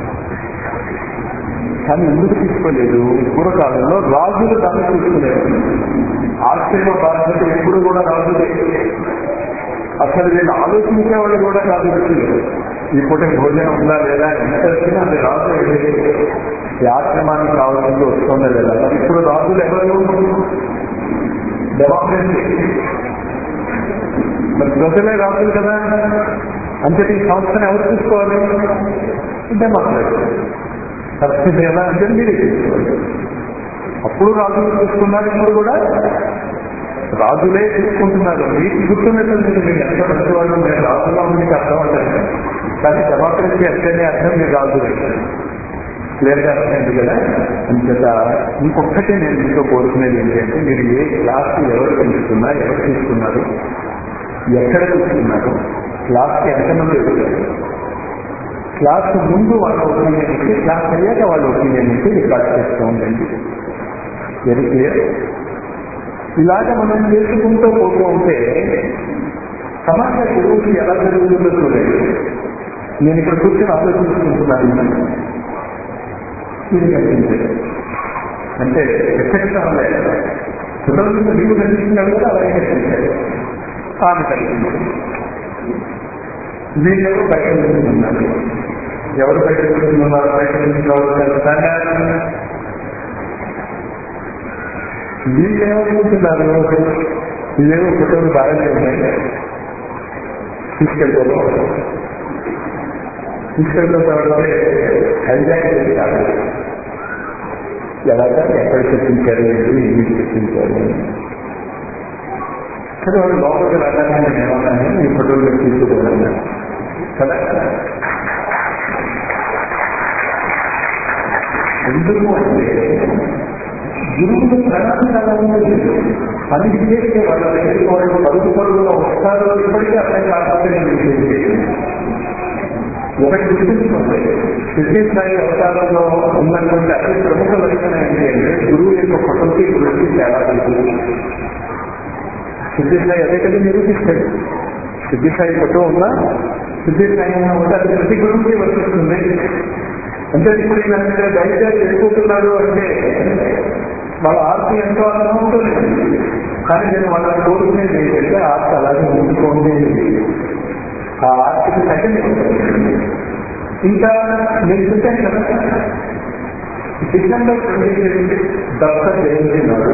కానీ ఎందుకు తీసుకోలేదు పూర్వకాలంలో రాజులు దాన్ని తీసుకునేవారు ఆశ్చర్య బాధ్యత ఎప్పుడు కూడా రాజులే అసలు వీళ్ళు ఆలోచించే వాళ్ళు కూడా కాదు ఋషులు ఈ పూట భోజనం ఉందా లేదా ఎంత వచ్చినా అది రాజు ఈ ఆశ్రమానికి కావాల్సింది వస్తుందా లేదా ఇప్పుడు రాజులు ఎవరు డెమోక్రసీ మరి ప్రజలే రాజులు కదా అంటే ఈ సంస్థను ఎవరు చూసుకోవాలి డెమోక్రసీ పరిస్థితి ఎలా అంటే మీరే తీసుకోవాలి అప్పుడు రాజులు చూసుకున్నారు ఇప్పుడు కూడా రాజులే తీసుకుంటున్నారు మీకు గుర్తున్నట్టు మీరు ఎంత మంచి వాళ్ళు మీరు రాజుగా మీకు అర్థం అంటే కానీ డెమోక్రసీ అక్కడనే అర్థం మీరు రాదు క్లియర్గా అర్థమైంది కదా అంతట ఇంకొక్కటి నేను మీతో కోరుకునేది ఏంటంటే మీరు ఏ క్లాస్ ఎవరు పెంచుతున్నా ఎవరు తీసుకున్నారు ఎక్కడ తీసుకున్నారు క్లాస్కి ఎంతమంది ఎదుగుతారు క్లాస్ ముందు వాళ్ళ ఒపీనియన్ ఇచ్చి క్లాస్ అయ్యాక వాళ్ళ ఒపీనియన్ ఇచ్చి రికార్డ్ చేస్తూ ఉండండి వెరీ క్లియర్ ఇలాగ మనం చేసుకుంటూ పోతూ ఉంటే సమాజ గురువుకి ఎలా జరుగుతుందో చూడండి నేను ఇక్కడ కూర్చొని ఆలోచించుకుంటున్నాను ఇది కనిపించదు అంటే ఎఫెక్ట్ అవ్వలేదు కుటుంబంలో నీవు కనిపిస్తున్నాడు కదా అలాగే కనిపించాడు ఆమె కనిపించింది వీళ్ళెవరు బయట నిలుస్తున్నారు ఎవరు బయట నిలుస్తున్నారు బయట నిలుస్తున్నారు వీళ్ళేమనుకుంటున్నారు ఇవేమో ఫోటోలు బాగానే ఉన్నాయి తీసుకెళ్ళిపోతాం తీసుకెళ్ళిపోతామంటే హైజాక్ చేస్తారు ఎలాగా ఎక్కడ చెప్పించారు ఏంటి ఇంటికి చెప్పించారు సరే వాళ్ళు లోపలికి రాగానే నేను ఏమన్నాను ఈ ఫోటోలు తీసుకోవాలి కదా ఎందుకు అంటే గురువులు ప్రణాళికాలంలో పని చేస్తే వాళ్ళ దగ్గరికి వాళ్ళు పరుగు పరుగులో వస్తారు ఇప్పటికీ అర్థం కాకపోతే నేను చేసేది ఒకటి గుర్తుంచుకోండి సిద్ధిస్థాయి అవతారంలో ఉన్నటువంటి అతి ప్రముఖ లక్షణం ఏంటి అంటే గురువు యొక్క ఫోటోకి గురువుకి తేడా తెలుసు సిద్ధిస్థాయి అదే కదా నిరూపిస్తాడు సిద్ధిస్థాయి ఫోటో ఉన్నా సిద్ధిస్థాయి ఉంటే అది ప్రతి గురువుకి వర్తిస్తుంది అంటే ఇప్పుడు ఈయన మీద దయచేసి వెళ్ళిపోతున్నారు అంటే వాళ్ళ ఆర్తి ఎంతో అర్థం ఉంటుంది కానీ నేను వాళ్ళని కోరుకునేది ఏంటంటే ఆర్తి అలాగే ఉంచుకోండి ఆ ఆర్తికి తగ్గని ఇంకా నేను చెప్పాను కదా డిసెంబర్ ట్వంటీ దత్త జయంతి నాడు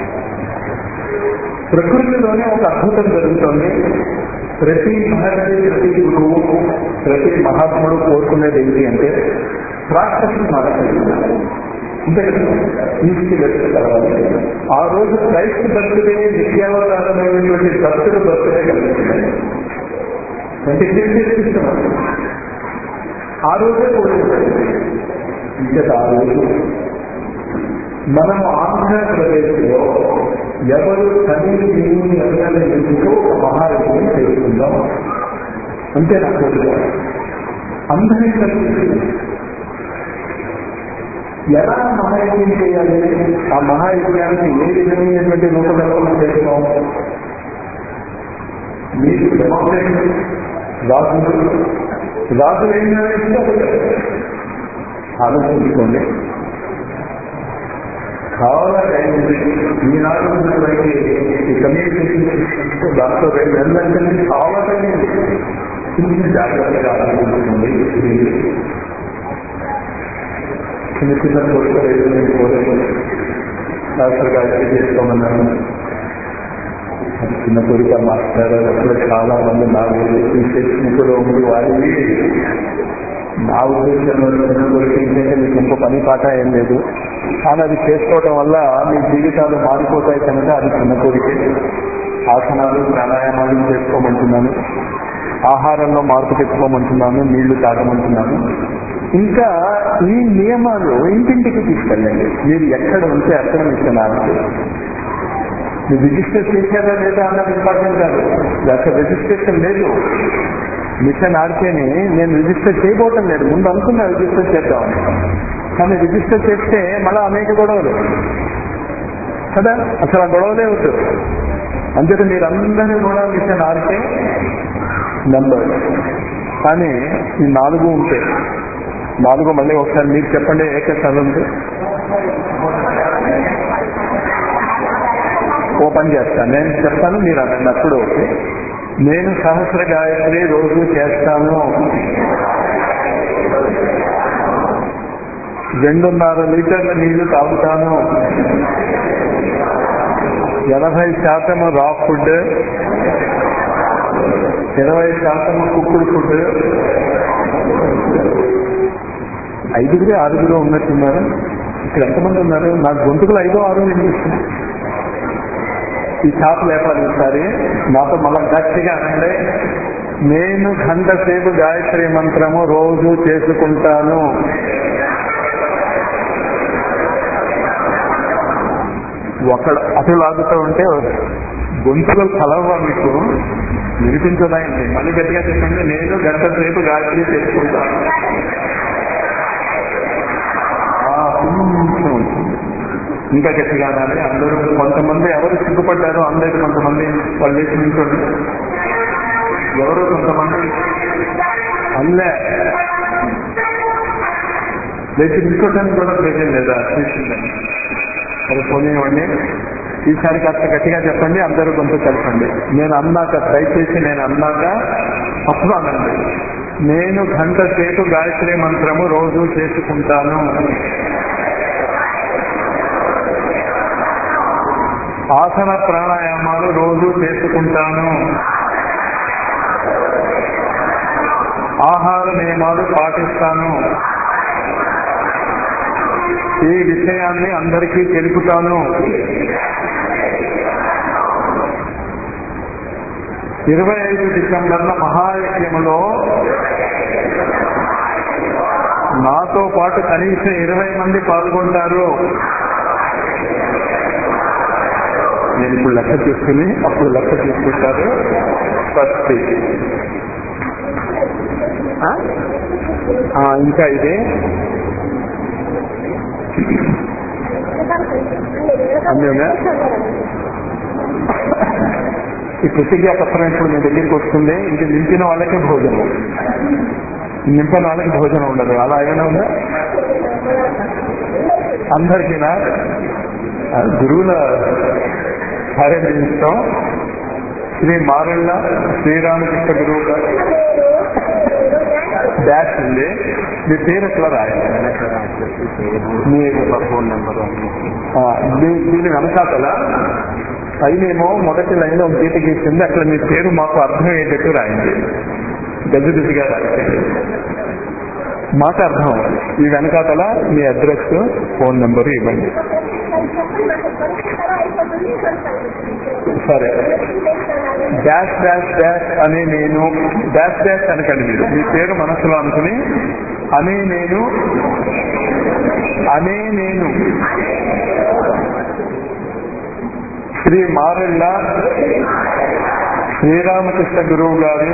ప్రకృతిలోనే ఒక అద్భుతం జరుగుతుంది ప్రతి మహర్షి ప్రతి గురువు ప్రతి మహాత్ముడు కోరుకునేది ఏంటి అంటే రాక్షసులు మాట్లాడుతున్నారు అంతే కదా తీసుకెళ్ళాలి ఆ రోజు క్రైస్తు బర్త్డే నిత్యావతారమైనటువంటి దత్తుడు బర్త్డే కలుగుతున్నాయి అంటే చేస్తున్నారు ఆ రోజే కోరుకుంటారు ఇంకా ఆ రోజు మనం ఆంధ్రప్రదేశ్లో ఎవరు తల్లి దేవుని అభినందించుకో ఒక మహాయజ్ఞం చేసుకుందాం అంతే నా కోరిక అందరినీ కలిసి ఎలా మహాయజ్ఞం చేయాలి ఆ మహాయజ్ఞానికి ఏ విధమైనటువంటి రూపకల్పన చేస్తాం మీకు డెమోక్రసీ రాజులు రాజులు ఏం నిర్ణయిస్తే ఆలోచించుకోండి చాలా టైం ఉంది ఈనాడు ఉన్నటువంటి ఈ కమ్యూనికేషన్ సిస్టమ్స్ దాంట్లో రెండు నెలలంటే చాలా టైం ఉంది చిన్న జాగ్రత్తగా ఆలోచించుకోండి చిన్న చిన్న కోరికలు ఏదో నేను కోరేది డాక్టర్ గారికి చేసుకోమన్నాను అది చిన్న కోరిక మాస్టర్ అసలు చాలా మంది నాకు టెక్నికల్ ఉంది వారి నా ఉద్దేశంలో చిన్న కోరిక ఏంటంటే మీకు ఇంకో పని పాట ఏం లేదు కానీ అది చేసుకోవటం వల్ల మీ జీవితాలు మారిపోతాయి కనుక అది చిన్న కోరికే ఆసనాలు ప్రాణాయామాలు చేసుకోమంటున్నాను ఆహారంలో మార్పు తెచ్చుకోమంటున్నాను నీళ్లు తాగమంటున్నాను ఇంకా ఈ నియమాలు ఇంటింటికి తీసుకెళ్ళండి మీరు ఎక్కడ ఉంటే అక్కడ ఇస్తున్నారు మీరు రిజిస్టర్ చేశారా లేదా అన్నది ఇంపార్టెంట్ కాదు అసలు రిజిస్ట్రేషన్ లేదు మిషన్ ఆర్కేని నేను రిజిస్టర్ చేయబోవటం లేదు ముందు అనుకున్నా రిజిస్టర్ చేద్దాం కానీ రిజిస్టర్ చేస్తే మళ్ళీ అనేక గొడవలు కదా అసలు ఆ గొడవలే వద్దు అంతేత మీరందరూ కూడా మిషన్ ఆర్కే నంబర్ కానీ ఈ నాలుగు ఉంటే నాలుగు మళ్ళీ ఒకసారి మీరు చెప్పండి ఏక చదువు ఓపెన్ చేస్తాను నేను చెప్తాను మీరు అనండి అప్పుడు ఓకే నేను సహస్ర గాయత్రి రోజు చేస్తాను రెండున్నర లీటర్ల నీళ్లు తాగుతాను ఎనభై శాతం రా ఫుడ్ ఇరవై శాతం కుక్కుడు ఫుడ్ ఐదుగురు ఆరుగురు ఉన్నట్టున్నారు ఇక్కడ ఎంతమంది ఉన్నారు నా గొంతుకులు ఐదో ఆరు వినిపిస్తుంది ఈ చాప లేపాలి ఈసారి నాతో మళ్ళా గట్టిగా అనండి నేను గంట సేపు గాయత్రి మంత్రము రోజు చేసుకుంటాను ఒకడు అటు లాగుతూ ఉంటే గొంతులు కలవ మీకు వినిపించదాయండి మళ్ళీ గట్టిగా చెప్పండి నేను గంట సేపు గాయత్రి చేసుకుంటాను ఆ, కొంచెం ఉంటుంది. ఇంకా గట్టిగా అనాలి అందరూ కొంతమంది ఎవరు సిగ్గుపడ్డారో అందరికి కొంతమంది వాళ్ళు లేచి నిల్చోండి ఎవరు కొంతమంది అల్లే లేచి నిల్చోటానికి కూడా ప్రయోజనం లేదా తీసుకుందండి అది పోనీవ్వండి ఈసారి కాస్త గట్టిగా చెప్పండి అందరూ కొంత చెప్పండి నేను అన్నాక దయచేసి నేను అన్నాక అప్పుడు అనండి నేను గంట సేపు గాయత్రి మంత్రము రోజు చేసుకుంటాను ఆసన ప్రాణాయామాలు రోజు చేసుకుంటాను ఆహార నియమాలు పాటిస్తాను ఈ విషయాన్ని అందరికీ తెలుపుతాను ఇరవై ఐదు డిసెంబర్ల మహాయజ్ఞములో నాతో పాటు కనీసం ఇరవై మంది పాల్గొంటారు నేను ఇప్పుడు లెక్క తీసుకుని అప్పుడు లెక్క తీసుకుంటారు ఫస్ట్ ఇంకా ఇదే అన్నీ ఉన్నాయా? ఈ ప్రతిజ్ఞా పత్రం ఇప్పుడు మీ దగ్గరికి వస్తుంది ఇది నింపిన వాళ్ళకే భోజనం నింపని వాళ్ళకి భోజనం ఉండదు అలా ఏమైనా ఉందా అందరికీనా ఆ, గురువుల కార్యనిర్వహిస్తాం శ్రీ మారెళ్ళ శ్రీరామకృష్ణ గురువు గారు డాష్ ఉంది మీ పేరు ఎట్లా రాయాలి మీ ఫోన్ నెంబర్ దీని వెనకాతల పైనేమో మొదటి లైన్ ఒక గీత గీసింది అట్లా మీ పేరు మాకు అర్థమయ్యేటట్టు రాయండి గజిబిజిగా రాయండి మాకు అర్థం అవ్వాలి ఈ వెనకాతల మీ అడ్రస్ ఫోన్ నెంబర్ ఇవ్వండి సరే డాష్ డాష్ డాష్ అని నేను డాష్ డాష్ అనకండి మీరు మీ పేరు మనసులో అనుకుని అని నేను అనే నేను శ్రీ మారెళ్ళ శ్రీరామకృష్ణ గురువు గారి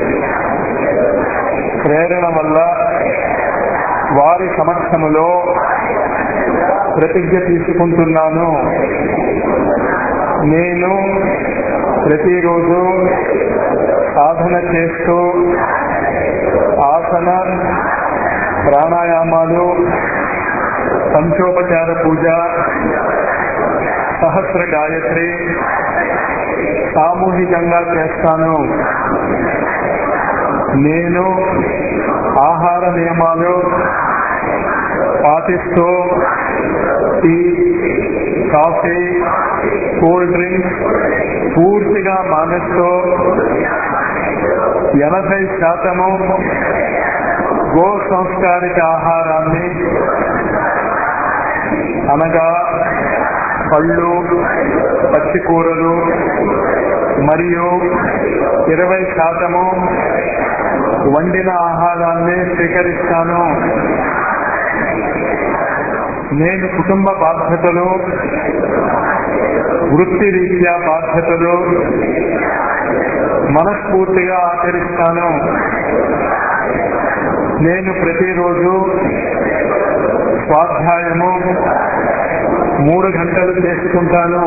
ప్రేరణ వల్ల వారి సమక్షములో ప్రతిజ్ఞ తీసుకుంటున్నాను నేను ప్రతిరోజు సాధన చేస్తూ ఆసన ప్రాణాయామాలు పంచోపచార పూజ సహస్ర గాయత్రి సామూహికంగా చేస్తాను నేను ఆహార నియమాలు పాటిస్తూ టీ కాఫీ కూల్ డ్రింక్స్ పూర్తిగా మానేస్తూ ఎనభై శాతము గో సంస్కారిత ఆహారాన్ని అనగా పళ్ళు పచ్చి కూరలు మరియు ఇరవై శాతము వండిన ఆహారాన్ని స్వీకరిస్తాను నేను కుటుంబ బాధ్యతలు వృత్తి రీత్యా బాధ్యతలు మనస్ఫూర్తిగా ఆచరిస్తాను నేను ప్రతిరోజు స్వాధ్యాయము మూడు గంటలు చేసుకుంటాను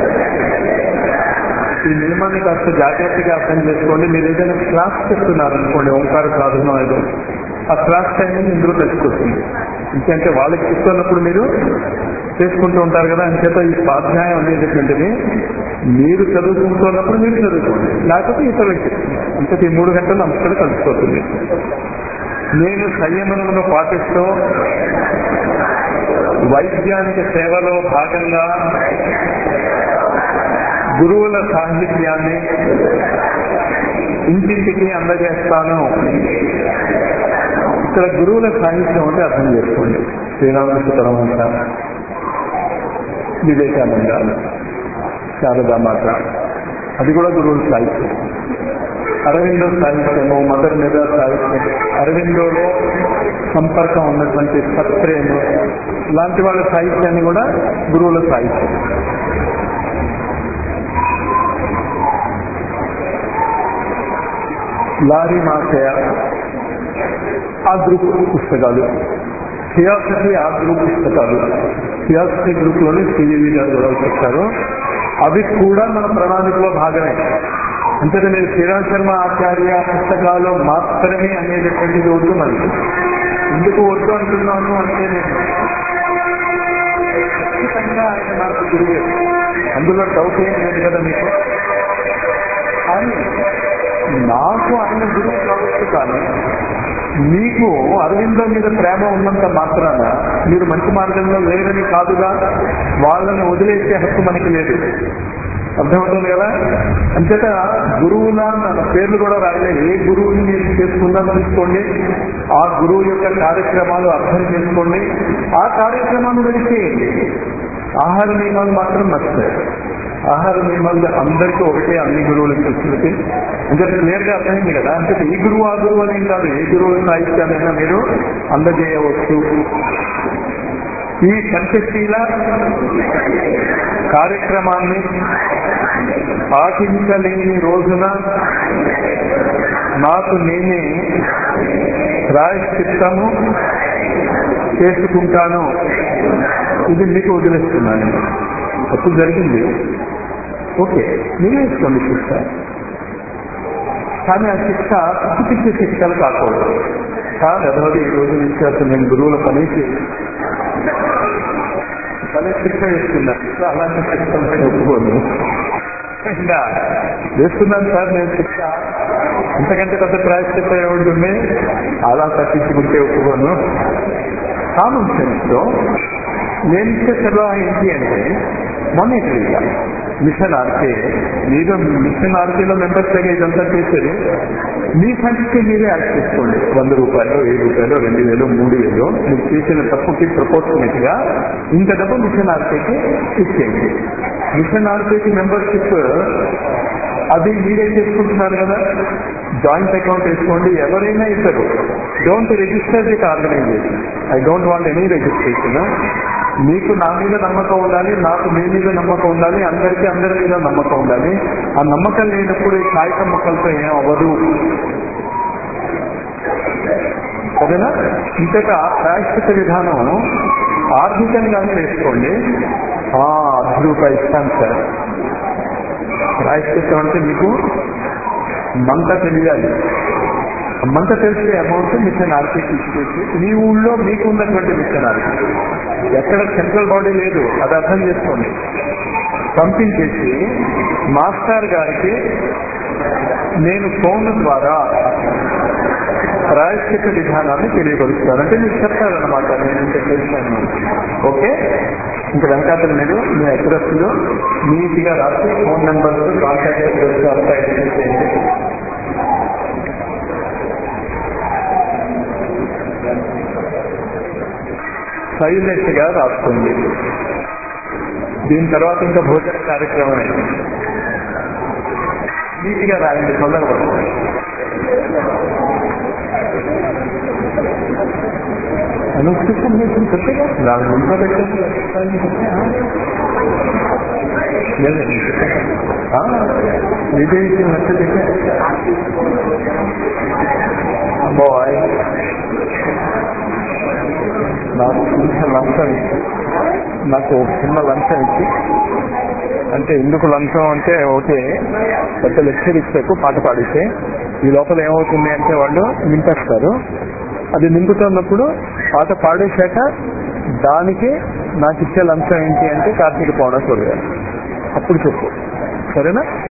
ఈ నియమాన్ని కాస్త జాగ్రత్తగా అర్థం చేసుకోండి మీరు ఏదైనా క్లాస్ చెప్తున్నారు అనుకోండి ఓంకార సాధన ఏదో ఆ క్లాస్ టైం ఇందులో తెచ్చుకొస్తుంది ఎందుకంటే వాళ్ళకి చెప్తున్నప్పుడు మీరు చేసుకుంటూ ఉంటారు కదా అని చేత ఈ స్వాధ్యాయం అనేటటువంటిది మీరు చదువుకుంటున్నప్పుడు మీరు చదువుకోండి లేకపోతే ఇతరులకు చెప్తుంది అంటే ఈ మూడు గంటలు అంతలో కలిసిపోతుంది నేను సంయమనమును పాటిస్తూ వైద్యానికి సేవలో భాగంగా గురువుల సాహిత్యాన్ని ఇంటింటికి అందజేస్తాను ఇక్కడ గురువుల సాహిత్యం అంటే అర్థం చేసుకోండి శ్రీరామకృష్ణ పరమంత వివేకానంద శారదామాత అది కూడా గురువుల సాహిత్యం అరవిందో సాహిత్యము మదర్ మీద సాహిత్యం అరవిందోలో సంపర్కం ఉన్నటువంటి సత్ప్రేమ లాంటి వాళ్ళ సాహిత్యాన్ని కూడా గురువుల సాహిత్యం లారీ మాసయ ఆ గ్రూప్ పుస్తకాలు థియాసఫీ ఆ గ్రూప్ పుస్తకాలు థియాసఫీ గ్రూప్ లోనే శ్రీదేవి గారు కూడా చెప్తారు అవి కూడా మన ప్రణాళికలో భాగమే అంటే నేను శ్రీరామ్ శర్మ ఆచార్య పుస్తకాలు మాత్రమే అనేటటువంటిది వద్దు మనకి ఎందుకు వద్దు అంటున్నాను అంటే నేను ఖచ్చితంగా ఆయన నాకు గురువే అందులో డౌట్ ఏం లేదు కదా మీకు కానీ నాకు ఆయన గురువు కావచ్చు కానీ మీకు అరవిందో మీద ప్రేమ ఉన్నంత మాత్రాన మీరు మంచి మార్గంలో లేరని కాదుగా వాళ్ళని వదిలేసే హక్కు మనకి లేదు అర్థమవుతుంది కదా అంచేత గురువుల మన పేర్లు కూడా రాయలేదు ఏ గురువుని మీరు చేసుకుందాం తీసుకోండి ఆ గురువు యొక్క కార్యక్రమాలు అర్థం చేసుకోండి ఆ కార్యక్రమాలు వెళ్ళిచేయండి ఆహార నియమాలు మాత్రం మర్చిపోయారు ఆహార నియమాలు అందరికీ ఒకటే అన్ని గురువుల సంస్కృతి అంటే క్లియర్ గా అర్థమైంది కదా అంటే ఈ గురువు ఆ గురువు అనేం కాదు ఏ గురువుల సాహిత్యాలైనా మీరు అందజేయవచ్చు ఈ పంచశీల కార్యక్రమాన్ని పాటించలేని రోజున నాకు నేనే ప్రాయశ్చిత్తము చేసుకుంటాను ఇది మీకు వదిలేస్తున్నాను తప్పు జరిగింది ఓకే మీరే వేసుకోండి శిక్ష కానీ ఆ శిక్ష పిచ్చి శిక్షలు కాకూడదు కాదు అదొకటి ఈ రోజు నుంచి అసలు నేను గురువుల పనికి పని శిక్ష వేస్తున్నాను సో అలాంటి శిక్షలు నేను ఒప్పుకోను ఇంకా వేస్తున్నాను సార్ నేను శిక్ష ఇంతకంటే పెద్ద ప్రాయశ్చిత్తం ఏముంటుంది అలా తప్పించుకుంటే ఒప్పుకోను కామన్ సెన్స్ లో నేను ఇచ్చే సలహా ఏంటి అంటే మానిటరీగా మిషన్ ఆర్కే మీరు మిషన్ ఆర్కేలో మెంబర్స్ దగ్గర ఇదంతా చేసేది మీ సంఖ్యకి మీరే యాడ్ చేసుకోండి వంద రూపాయలు వెయ్యి రూపాయలు రెండు వేలు మూడు వేలు మీరు చేసిన తప్పుకి ప్రపోర్షనేట్ గా ఇంత డబ్బు మిషన్ ఆర్కేకి ఇచ్చేయండి మిషన్ ఆర్కేకి మెంబర్షిప్ అది మీరే చేసుకుంటున్నారు కదా జాయింట్ అకౌంట్ వేసుకోండి ఎవరైనా ఇద్దరు don't register with organization I don't want any registration మీకు నా మీద నమ్మకం ఉండాలి నాకు మీ మీద నమ్మకం ఉండాలి అందరికీ అందరి మీద నమ్మకం ఉండాలి ఆ నమ్మకం లేనప్పుడు ఈ కాగితం మొక్కలతో ఏం అవ్వదు సరేనా ఇంతక ప్రాయశ్చిత విధానం ఆర్థికంగానే వేసుకోండి ఆ, అర్ధ రూపాయి ఇస్తాను సార్ ప్రాయశ్చిత్తం అంటే మీకు మంట తెలియాలి మంట తెలిసే అమౌంట్ మిషన్ ఆర్టీకి ఇచ్చేసి మీ ఊళ్ళో మీకు ఉన్నటువంటి మిషన్ ఆర్టీ ఎక్కడ సెంట్రల్ బాడీ లేదు అది అర్థం చేసుకోండి పంపించేసి మాస్టర్ గారికి నేను ఫోన్ ద్వారా ప్రాయశ్చిత విధానాన్ని తెలియపరుస్తాను అంటే మీకు చెప్తారనమాట నేను ఇంత చేశాను ఓకే ఇంక వెనకాతలు మీరు మీ అడ్రస్లు నీట్గా రాసి ఫోన్ నెంబర్స్ కాంటాక్ట్ అడ్రస్ అంతా ఎంటర్ చేయండి సైలెంట్ గా రాస్తుంది దీని తర్వాత ఇంకా భోజన కార్యక్రమమే నీట్గా రాయండి తొందరపడుతుంది అనుష్ఠితం చేసిన కొత్తగా దాని ముందు పెట్టండి లేదండి విదేశీ నచ్చ బాయ్ నాకు చిన్న లంచం ఇచ్చి నాకు ఒక చిన్న లంచం ఇచ్చి అంటే ఎందుకు లంచం అంటే ఓకే పెద్ద లెక్చర్ ఇచ్చాకు పాట పాడితే ఈ లోపల ఏమవుతుంది అంటే వాళ్ళు నింపేస్తారు అది నింపుతున్నప్పుడు పాట పాడేశాక దానికి నాకు ఇచ్చే లంచం ఏంటి అంటే కార్తీక పౌర్ణ చూడగా అప్పుడు చెప్పు సరేనా